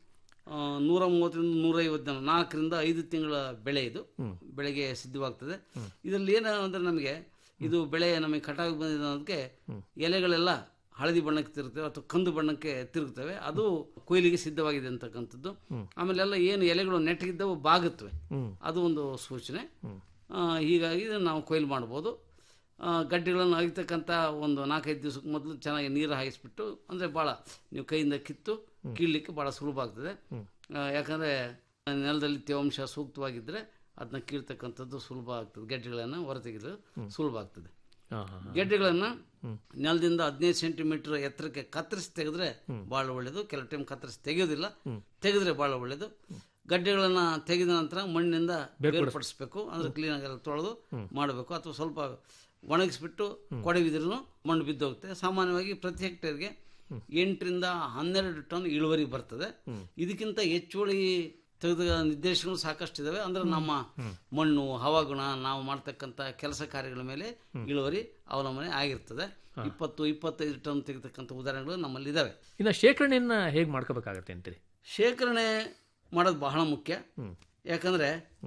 ಆ, ನೂರ ಮೂವತ್ತರಿಂದ ನೂರೈವತ್ತು ಜನ ನಾಲ್ಕರಿಂದ ಐದು ತಿಂಗಳ ಬೆಳೆ ಇದು ಬೆಳೆಗೆ ಸಿದ್ಧವಾಗ್ತದೆ ಇದರಲ್ಲಿ ಏನು ಅಂದ್ರೆ ನಮಗೆ ಇದು ಬೆಳೆ ನಮಗೆ ಕಟಾವಿಗೆ ಬಂದಿದೆ ಅನ್ನೋದಕ್ಕೆ ಎಲೆಗಳೆಲ್ಲ ಹಳದಿ ಬಣ್ಣಕ್ಕೆ ತಿರುಗ್ತವೆ ಅಥವಾ ಕಂದು ಬಣ್ಣಕ್ಕೆ ತಿರುಗ್ತವೆ ಅದು ಕೊಯ್ಲಿಗೆ ಸಿದ್ಧವಾಗಿದೆ ಅಂತಕ್ಕಂಥದ್ದು ಆಮೇಲೆ ಎಲ್ಲ ಏನು ಎಲೆಗಳು ನೆಟ್ಟಗಿದ್ದವು ಬಾಗುತ್ತವೆ ಹ್ಮ್. ಅದು ಒಂದು ಸೂಚನೆ ಆ, ಹೀಗಾಗಿ ಇದನ್ನ ನಾವು ಕೊಯ್ಲು ಮಾಡ್ಬೋದು ಆ, ಗಡ್ಡೆಗಳನ್ನು ಅಗಿತಕ್ಕಂಥ ಒಂದು ನಾಲ್ಕೈದು ದಿವಸಕ್ಕೆ ಮೊದಲು ಚೆನ್ನಾಗಿ ನೀರು ಹಾಯಿಸ್ಬಿಟ್ಟು ಅಂದರೆ ಭಾಳ ನೀವು ಕೈಯಿಂದ ಕಿತ್ತು ಕೀಳಲಿಕ್ಕೆ ಭಾಳ ಸುಲಭ ಆಗ್ತದೆ ಆ, ಯಾಕಂದರೆ ನೆಲದಲ್ಲಿ ತೇವಾಂಶ ಸೂಕ್ತವಾಗಿದ್ದರೆ ಅದನ್ನ ಕೀಳ್ತಕ್ಕಂಥದ್ದು ಸುಲಭ ಆಗ್ತದೆ ಗೆಡ್ಡೆಗಳನ್ನು ಹೊರತೆಗೆದು ಸುಲಭ ಆಗ್ತದೆ ಹಾ, ಹಾ, ಹಾ. ಗೆಡ್ಡೆಗಳನ್ನು ನೆಲದಿಂದ ಹದಿನೈದು ಸೆಂಟಿಮೀಟರ್ ಎತ್ತರಕ್ಕೆ ಕತ್ತರಿಸಿ ತೆಗೆದ್ರೆ ಭಾಳ ಒಳ್ಳೆಯದು ಕೆಲವು ಟೈಮ್ ಕತ್ತರಿಸಿ ತೆಗೆಯೋದಿಲ್ಲ ತೆಗೆದ್ರೆ ಭಾಳ ಒಳ್ಳೆಯದು ಗಡ್ಡೆಗಳನ್ನು ತೆಗೆದ ನಂತರ ಮಣ್ಣಿನಿಂದ ಬೇರ್ಪಡಿಸ್ಬೇಕು ಅಂದ್ರೆ ಕ್ಲೀನಾಗಿ ಎಲ್ಲ ತೊಳೆದು ಮಾಡಬೇಕು ಅಥವಾ ಸ್ವಲ್ಪ ಒಣಗಿಸ್ಬಿಟ್ಟು ಕೊಡವಿದ್ರೂ ಮಣ್ಣು ಬಿದ್ದೋಗುತ್ತೆ ಸಾಮಾನ್ಯವಾಗಿ ಪ್ರತಿ ಹೆಕ್ಟೇರ್ಗೆ ಎಂಟರಿಂದ ಹನ್ನೆರಡು ಟನ್ ಇಳುವರಿ ಬರ್ತದೆ ಇದಕ್ಕಿಂತ ಹೆಚ್ಚುವಳಿ ತೆಗೆದ ನಿರ್ದೇಶನಗಳು ಸಾಕಷ್ಟು ಇದಾವೆ ಅಂದ್ರೆ ನಮ್ಮ ಮಣ್ಣು ಹವಾಗುಣ ನಾವು ಮಾಡ್ತಕ್ಕಂಥ ಕೆಲಸ ಕಾರ್ಯಗಳ ಮೇಲೆ ಇಳುವರಿ ಅವಲಂಬನೆ ಆಗಿರ್ತದೆ ಇಪ್ಪತ್ತು ಇಪ್ಪತ್ತೈದು ಟನ್ ತೆಗೆತಕ್ಕಂಥ ಉದಾಹರಣೆಗಳು ನಮ್ಮಲ್ಲಿ ಇದಾವೆ ಇನ್ನು ಶೇಖರಣೆಯನ್ನ ಹೇಗೆ ಮಾಡ್ಕೋಬೇಕಾಗತ್ತೆ ಅಂತೀರಿ ಶೇಖರಣೆ ಮಾಡೋದು ಬಹಳ ಮುಖ್ಯ ಯಾಕಂದ್ರೆ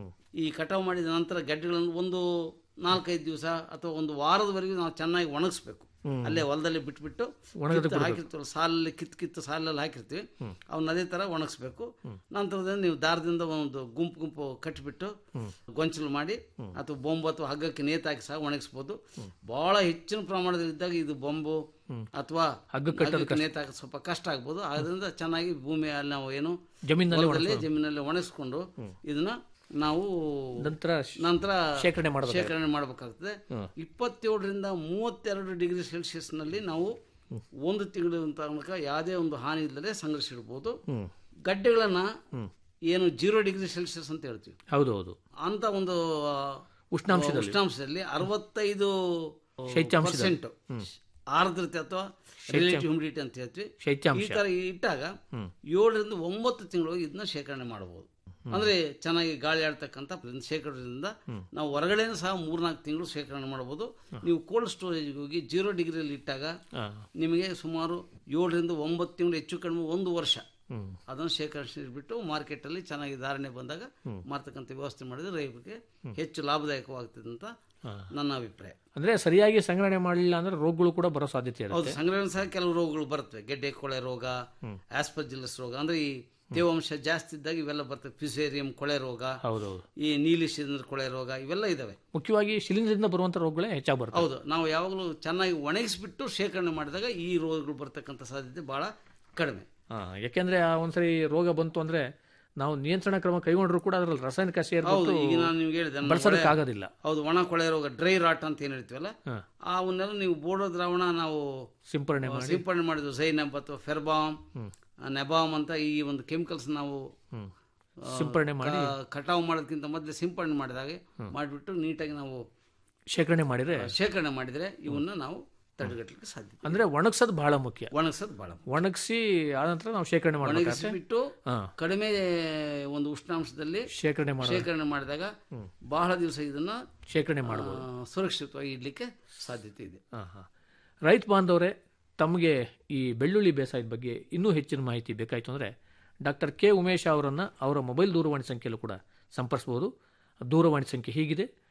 ಈ ಕಟಾವು ಮಾಡಿದ ನಂತರ ಗಡ್ಡೆಗಳನ್ನು ಒಂದು ನಾಲ್ಕೈದು ದಿವಸ ಅಥವಾ ಒಂದು ವಾರದವರೆಗೂ ನಾವು ಚೆನ್ನಾಗಿ ಒಣಗಿಸ್ಬೇಕು ಹ್ಮ್. ಅಲ್ಲೇ ಹೊಲದಲ್ಲಿ ಬಿಟ್ಬಿಟ್ಟು ಒಣಗದಕ್ಕೆ ಕಿತ್ತು ಬಿಡ್ಬೇಕು. ಹಾಕಿರ್ತೀವಲ್ಲ ಸಾಲಲ್ಲಿ ಕಿತ್ತು ಕಿತ್ತು ಸಾಲಲ್ಲಿ ಹಾಕಿರ್ತೀವಿ ಅವನ್ನ ಅದೇ ಥರ ಒಣಗಿಸ್ಬೇಕು ನಂತರದಲ್ಲಿ ನೀವು ದಾರದಿಂದ ಒಂದು ಗುಂಪು ಗುಂಪು ಕಟ್ಟಿಬಿಟ್ಟು ಗೊಂಚಲು ಮಾಡಿ ಅಥವಾ ಬೊಂಬು ಅಥವಾ ಹಗ್ಗಕ್ಕೆ ನೇತಾಕಿ ಸಹ ಒಣಗಿಸ್ಬೋದು ಬಹಳ ಹೆಚ್ಚಿನ ಪ್ರಮಾಣದಲ್ಲಿ ಇದ್ದಾಗ ಇದು ಬೊಂಬು ಅಥವಾ ಹಗ್ಗ ಕಟ್ಟೋದು ಹಗ್ಗಕ್ಕೆ ನೇತಾಕ ಸ್ವಲ್ಪ ಕಷ್ಟ ಆಗ್ಬೋದು ಅದರಿಂದ ಚೆನ್ನಾಗಿ ಭೂಮಿಯಲ್ಲಿ ನಾವು ಏನು ಜಮೀನಲ್ಲಿ ಹೊಲದಲ್ಲಿ ಒಣಗಿಸ್ಬೋದು. ಜಮೀನಲ್ಲಿ ಒಣಗಿಸ್ಕೊಂಡು ಇದನ್ನ ನಾವು ನಂತರ ನಂತರ ಶೇಖರಣೆ ಮಾಡ್ಬೇಕಾಗುತ್ತೆ. ಶೇಖರಣೆ ಮಾಡಬೇಕಾಗ್ತದೆ ಹ್ಮ್. ಇಪ್ಪತ್ತೇಳರಿಂದ ಮೂವತ್ತೆರಡು ಡಿಗ್ರಿ ಸೆಲ್ಸಿಯಸ್ ನಲ್ಲಿ ನಾವು ಒಂದು ತಿಂಗಳ ತನಕ ಯಾವುದೇ ಒಂದು ಹಾನಿ ಇಲ್ಲದೆ ಸಂಗ್ರಹಿಸಿಡ್ಬೋದು ಹ್ಮ್. ಗಡ್ಡೆಗಳನ್ನ ಹ್ಮ್. ಏನು ಜೀರೋ ಡಿಗ್ರಿ ಸೆಲ್ಸಿಯಸ್ ಅಂತ ಹೇಳ್ತೀವಿ ಹೌದು ಹೌದು ಅಂತ ಒಂದು ಆ, ಉಷ್ಣಾಂಶದಲ್ಲಿ. ಉಷ್ಣಾಂಶದಲ್ಲಿ ಅರವತ್ತೈದು ಶೈತ್ಯಾಂಶದಲ್ಲಿ. ಪರ್ಸೆಂಟ್ ಹ್ಮ್. ಆರ್ದ್ರತೆ ಅಥವಾ ಶೈತ್ಯ- ರಿಲೇಟಿವ್ ಹ್ಯುಮಿಡಿಟಿ ಅಂತ ಹೇಳ್ತೀವಿ ಶೈತ್ಯಾಂಶ. ಈ ತರ ಇಟ್ಟಾಗ ಹ್ಮ್. ಏಳರಿಂದ ಒಂಬತ್ತು ತಿಂಗಳು ಇದನ್ನ ಶೇಖರಣೆ ಮಾಡಬಹುದು ಅಂದ್ರೆ ಚೆನ್ನಾಗಿ ಗಾಳಿ ಆಡ್ತಕ್ಕಂಥ ಶೇಖರಣೆಯಿಂದ ನಾವು ಹೊರಗಡೆನೂ ಸಹ ಮೂರ್ನಾಲ್ಕು ತಿಂಗಳು ಶೇಖರಣೆ ಮಾಡಬಹುದು ನೀವು ಕೋಲ್ಡ್ ಸ್ಟೋರೇಜ್ಗೆ ಹೋಗಿ ಜೀರೋ ಡಿಗ್ರಿಯಲ್ಲಿ ಇಟ್ಟಾಗ ಹಾ. ನಿಮಗೆ ಸುಮಾರು ಏಳರಿಂದ ಒಂಬತ್ತು ತಿಂಗಳು ಹೆಚ್ಚು ಕಡಿಮೆ ಒಂದು ವರ್ಷ ಹ್ಮ್. ಅದನ್ನು ಶೇಖರಿಸಿಬಿಟ್ಟು ಮಾರ್ಕೆಟಲ್ಲಿ ಚೆನ್ನಾಗಿ ಧಾರಣೆ ಬಂದಾಗ ಮಾರ್ತಕ್ಕಂಥ ವ್ಯವಸ್ಥೆ ಮಾಡಿದ್ರೆ ರೈತರಿಗೆ ಹೆಚ್ಚು ಲಾಭದಾಯಕವಾಗ್ತದೆ ಅಂತ ನನ್ನ ಅಭಿಪ್ರಾಯ ಅಂದ್ರೆ ಸರಿಯಾಗಿ ಸಂಗ್ರಹಣೆ ಮಾಡಲಿಲ್ಲ ಅಂದ್ರೆ ರೋಗಗಳು ಕೂಡ ಬರೋ ಸಾಧ್ಯತೆ ಹೌದು ಇರುತ್ತೆ ಸಂಗ್ರಹಣೆ ಸಹ ಕೆಲವು ರೋಗಗಳು ಬರ್ತವೆ ಗೆಡ್ಡೆ ಕೊಳೆ ರೋಗ ಆಸ್ಪಜಿಲ್ಲಸ್ ರೋಗ ಅಂದ್ರೆ ಈ ತೇವಾಂಶ ಜಾಸ್ತಿ ಇದ್ದಾಗ ಇವೆಲ್ಲ ಬರ್ತವೆ ಫಿಸೇರಿಯಂ ಕೊಳೆ ರೋಗ ಹೌದೌದು ಈ ನೀಲಿ ಶಿಲೀಂಧ್ರ ಕೊಳೆ ರೋಗ ಇವೆಲ್ಲ ಇದಾವೆ ಮುಖ್ಯವಾಗಿ ಶಿಲೀಂಧ್ರದಿಂದ ಬರುವಂತ ರೋಗಗಳೇ ಹೆಚ್ಚಾಗಿ ಬರ್ತವೆ ಹೌದು ನಾವು ಯಾವಾಗಲೂ ಚೆನ್ನಾಗಿ ಒಣಗಿಸ್ಬಿಟ್ಟು ಶೇಖರಣೆ ಮಾಡಿದಾಗ ಈ ರೋಗಗಳು ಬರ್ತಕ್ಕಂಥ ಸಾಧ್ಯತೆ ಬಹಳ ಕಡಿಮೆ ಹಾ, ಯಾಕೆಂದ್ರೆ ಆ ಒಂದ್ಸರಿ ರೋಗ ಬಂತು ಅಂದ್ರೆ ನಾವು ನಿಯಂತ್ರಣ ಕ್ರಮ ಕೈಗೊಂಡ್ರು ಕೂಡ ಅದ್ರಲ್ಲಿ ರಾಸಾಯನಿಕ ಹೌದು ಸೇರ್ಬಿಟ್ಟು ಈಗ ನಾನು ನಿಮ್ಗೆ ಹೇಳಿದೆ ನಮ್ಮ ಬಳಸೋದಕ್ಕೆ ಕೊಳೆ- ಆಗೋದಿಲ್ಲ ಹೌದು ಒಣ ಕೊಳೆ ರೋಗ ಡ್ರೈ ರಾಟ್ ಅಂತ ಏನ್ ಹೇಳ್ತೀವಲ್ಲ ಹಾ. ಆ ಅವನ್ನೆಲ್ಲ ನೀವು ಬೋಡೋ ದ್ರಾವಣ ನಾವು ಸಿಂಪರಣೆ ಆ, ಮಾಡಿ ಸಿಂಪರಣೆ ಮಾಡಿದ್ವು ಝೈನಬ್ ಅಥವಾ ಫೆರ್ಬಾಮ್ ನೆಬಾಮ್ ಅಂತ ಈ ಒಂದು ಕೆಮಿಕಲ್ಸ್ ನಾವು ಹ್ಮ್. ಆ, ಸಿಂಪರಣೆ ಮಾಡಿ ಕ- ಕಟಾವು ಮಾಡೋದಕ್ಕಿಂತ ಮೊದಲೇ ಸಿಂಪರಣೆ ಮಾಡಿದಾಗ ಮಾಡಿಬಿಟ್ಟು ನೀಟಾಗಿ ನಾವು ಶೇಖರಣೆ ಮಾಡಿದ್ರೆ ಆ, ಶೇಖರಣೆ ಮಾಡಿದ್ರೆ ಇವನ್ನ ನಾವು ತಡೆಗಟ್ಟಲಿಕ್ಕೆ ಸಾಧ್ಯ ಅಂದ್ರೆ ಒಣಗ್ಸೋದು ಬಹಳ ಮುಖ್ಯ ಒಣಗಿಸೋದು ಬಹಳ ಒಣಗಿಸಿ ಆನಂತರ ನಾವು ಶೇಖರಣೆ ಮಾಡಬೇಕಾಗುತ್ತೆ ಒಣಗಿಸಿಬಿಟ್ಟು ಹಾ. ಕಡಿಮೆ ಒಂದು ಉಷ್ಣಾಂಶದಲ್ಲಿ ಶೇಖರಣೆ ಮಾಡೋದು. ಶೇಖರಣೆ ಮಾಡಿದಾಗ ಬಹಳ ದಿವಸ ಇದನ್ನ ಶೇಖರಣೆ ಆ, ಮಾಡ್ಬೋದು. ಸುರಕ್ಷಿತವಾಗಿ ಇಡ್ಲಿಕ್ಕೆ ಸಾಧ್ಯತೆ ಇದೆ ಹಾ, ಹಾ. ರೈತ ಬಾಂಧವರೇ ತಮಗೆ ಈ ಬೆಳ್ಳುಳ್ಳಿ ಬೇಸಾಯದ ಬಗ್ಗೆ ಇನ್ನೂ ಹೆಚ್ಚಿನ ಮಾಹಿತಿ ಬೇಕಾಯಿತು ಅಂದರೆ ಡಾಕ್ಟರ್ ಕೆ ಉಮೇಶ್ ಅವರನ್ನು ಅವರ ಮೊಬೈಲ್ ದೂರವಾಣಿ ಸಂಖ್ಯೆಯಲ್ಲೂ ಕೂಡ ಸಂಪರ್ಸ್ಬೋದು ದೂರವಾಣಿ ಸಂಖ್ಯೆ ಹೀಗಿದೆ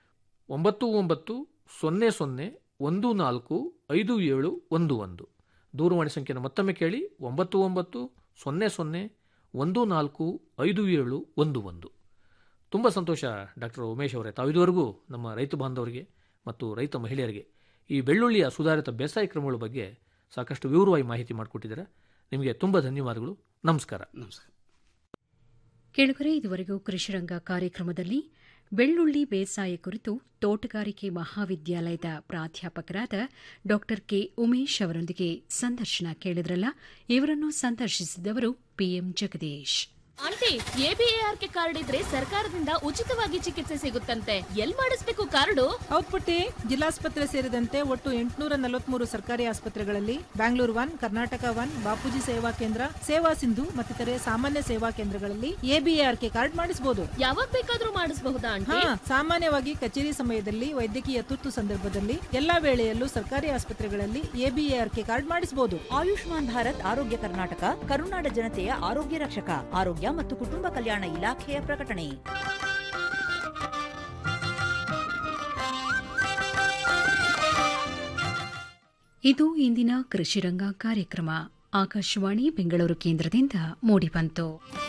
ಒಂಬತ್ತು ಒಂಬತ್ತು ಸೊನ್ನೆ ಸೊನ್ನೆ ಒಂದು ನಾಲ್ಕು ಐದು ಏಳು ಒಂದು ಒಂದು ದೂರವಾಣಿ ಸಂಖ್ಯೆಯನ್ನು ಮತ್ತೊಮ್ಮೆ ಕೇಳಿ ಒಂಬತ್ತು ಒಂಬತ್ತು ಸೊನ್ನೆ ಸೊನ್ನೆ ಒಂದು ನಾಲ್ಕು ಐದು ಏಳು ಒಂದು ಒಂದು ತುಂಬ ಸಂತೋಷ ಡಾಕ್ಟರ್ ಉಮೇಶ್ ಅವರೇ ತಾವು ಇದುವರೆಗೂ ನಮ್ಮ ರೈತ ಬಾಂಧವರಿಗೆ ಮತ್ತು ರೈತ ಮಹಿಳೆಯರಿಗೆ ಈ ಬೆಳ್ಳುಳ್ಳಿಯ ಸುಧಾರಿತ ಬೇಸಾಯ ಕ್ರಮಗಳ ಬಗ್ಗೆ ಸಾಕಷ್ಟು ವಿವರವಾಗಿ ಮಾಹಿತಿ ಮಾಡಿಕೊಟ್ಟಿದ್ದೀರಾ ನಿಮಗೆ ತುಂಬ ಧನ್ಯವಾದಗಳು ನಮಸ್ಕಾರ ನಮಸ್ಕಾರ ಕೆಳಗರೆ ಇದುವರೆಗೂ ಕೃಷಿರಂಗ ಕಾರ್ಯಕ್ರಮದಲ್ಲಿ ಬೆಳ್ಳುಳ್ಳಿ ಬೇಸಾಯ ಕುರಿತು ತೋಟಗಾರಿಕೆ ಮಹಾವಿದ್ಯಾಲಯದ ಪ್ರಾಧ್ಯಾಪಕರಾದ ಡಾ ಕೆ ಉಮೇಶ್ ಅವರೊಂದಿಗೆ ಸಂದರ್ಶನ ಕೇಳಿದ್ರಲ್ಲ ಇವರನ್ನು ಸಂದರ್ಶಿಸಿದವರು PM Jagadish aunty ABARK card ಇದ್ರೆ ಸರ್ಕಾರದಿಂದ ಉಚಿತವಾಗಿ ಚಿಕಿತ್ಸೆ ಸಿಗುತ್ತಂತೆ ಎಲ್ ಮಾಡಿಸ್ಬೇಕು ಕಾರ್ಡು ಹೌದ್ ಪುಟ್ಟಿ ಜಿಲ್ಲಾಸ್ಪತ್ರೆ ಸೇರಿದಂತೆ ಒಟ್ಟು ಎಂಟುನೂರ ನಲವತ್ಮೂರು ಸರ್ಕಾರಿ ಆಸ್ಪತ್ರೆಗಳಲ್ಲಿ ಬ್ಯಾಂಗ್ಳೂರ್ ಒನ್ ಕರ್ನಾಟಕ ಒನ್ ಬಾಪೂಜಿ ಸೇವಾ ಕೇಂದ್ರ ಸೇವಾ ಸಿಂಧು ಮತ್ತಿತರೆ ಸಾಮಾನ್ಯ ಸೇವಾ ಕೇಂದ್ರಗಳಲ್ಲಿ ಎಬಿಎಆರ್ಕೆ ಕಾರ್ಡ್ ಮಾಡಿಸಬಹುದು ಯಾವಾಗ ಬೇಕಾದ್ರೂ ಮಾಡಿಸಬಹುದಾ ಹಾ ಆಂಟಿ ಸಾಮಾನ್ಯವಾಗಿ ಕಚೇರಿ ಸಮಯದಲ್ಲಿ ವೈದ್ಯಕೀಯ ತುರ್ತು ಸಂದರ್ಭದಲ್ಲಿ ಎಲ್ಲಾ ವೇಳೆಯಲ್ಲೂ ಸರ್ಕಾರಿ ಆಸ್ಪತ್ರೆಗಳಲ್ಲಿ ಎಬಿಎಆರ್ಕೆ ಕಾರ್ಡ್ ಮಾಡಿಸಬಹುದು ಆಯುಷ್ಮಾನ್ ಭಾರತ್ ಆರೋಗ್ಯ ಕರ್ನಾಟಕ ಕರುನಾಡ ಜನತೆಯ ಆರೋಗ್ಯ ರಕ್ಷಕ ಆರೋಗ್ಯ ಮತ್ತು ಕುಟುಂಬ ಕಲ್ಯಾಣ ಇಲಾಖೆಯ ಪ್ರಕಟಣೆ ಇದು ಇಂದಿನ ಕೃಷಿರಂಗ ಕಾರ್ಯಕ್ರಮ ಆಕಾಶವಾಣಿ ಬೆಂಗಳೂರು ಕೇಂದ್ರದಿಂದ ಮೂಡಿಬಂತು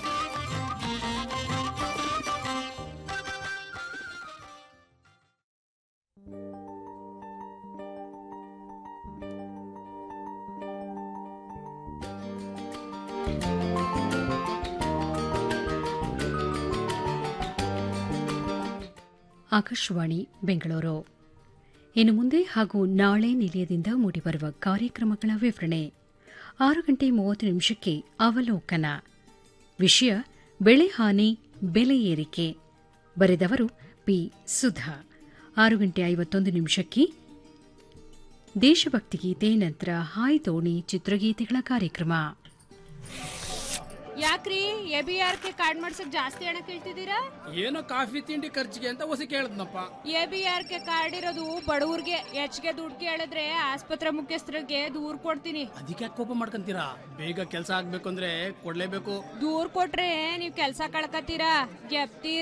ಆಕಾಶವಾಣಿ ಬೆಂಗಳೂರು ಇನ್ನು ಮುಂದೆ ಹಾಗೂ ನಾಳೆ ನಿಲಯದಿಂದ ಮೂಡಿಬರುವ ಕಾರ್ಯಕ್ರಮಗಳ ವಿವರಣೆ ಆರು ಗಂಟೆ ಮೂವತ್ತು ನಿಮಿಷಕ್ಕೆ ಅವಲೋಕನ ವಿಷಯ ಬೆಳೆ ಹಾನಿ ಬೆಲೆ ಏರಿಕೆ ಬರೆದವರು ಪಿ ಸುಧಾ ಆರು ಗಂಟೆ ಐವತ್ತೊಂದು ನಿಮಿಷಕ್ಕೆ ದೇಶಭಕ್ತಿ ಗೀತೆ ನಂತರ ಹಾಯ್ ದೋಣಿ ಚಿತ್ರಗೀತೆಗಳ ಕಾರ್ಯಕ್ರಮ ಯಾಕ್ರಿ A B R K card ಮಾಡ್ಸಕ್ ಜಾಸ್ತಿ ಹಣ ಕೇಳ್ತಿದ್ದೀರಾ ಏನೋ ಕಾಫಿ ತಿಂಡಿ ಖರ್ಚಿಗೆ ಅಂತ ಹೊಸ ಕೇಳದ್ನಪ್ಪ A B R K card ಇರೋದು ಬಡವ್ರಿಗೆ ಹೆಚ್ಚಿಗೆ ದುಡ್ಡು ಕೇಳಿದ್ರೆ ಆಸ್ಪತ್ರೆ ಮುಖ್ಯಸ್ಥರಿಗೆ ದೂರ್ ಕೊಡ್ತೀನಿ ಅದಕ್ಕೆ ಕೋಪ ಮಾಡ್ಕೊಂತೀರಾ ಬೇಗ ಕೆಲಸ ಆಗ್ಬೇಕು ಅಂದ್ರೆ ಕೊಡ್ಲೇಬೇಕು ದೂರ್ ಕೊಟ್ರೆ ನೀವ್ ಕೆಲ್ಸ ಕಳ್ಕತ್ತೀರಾ ಗೆಪ್ತೀರಾ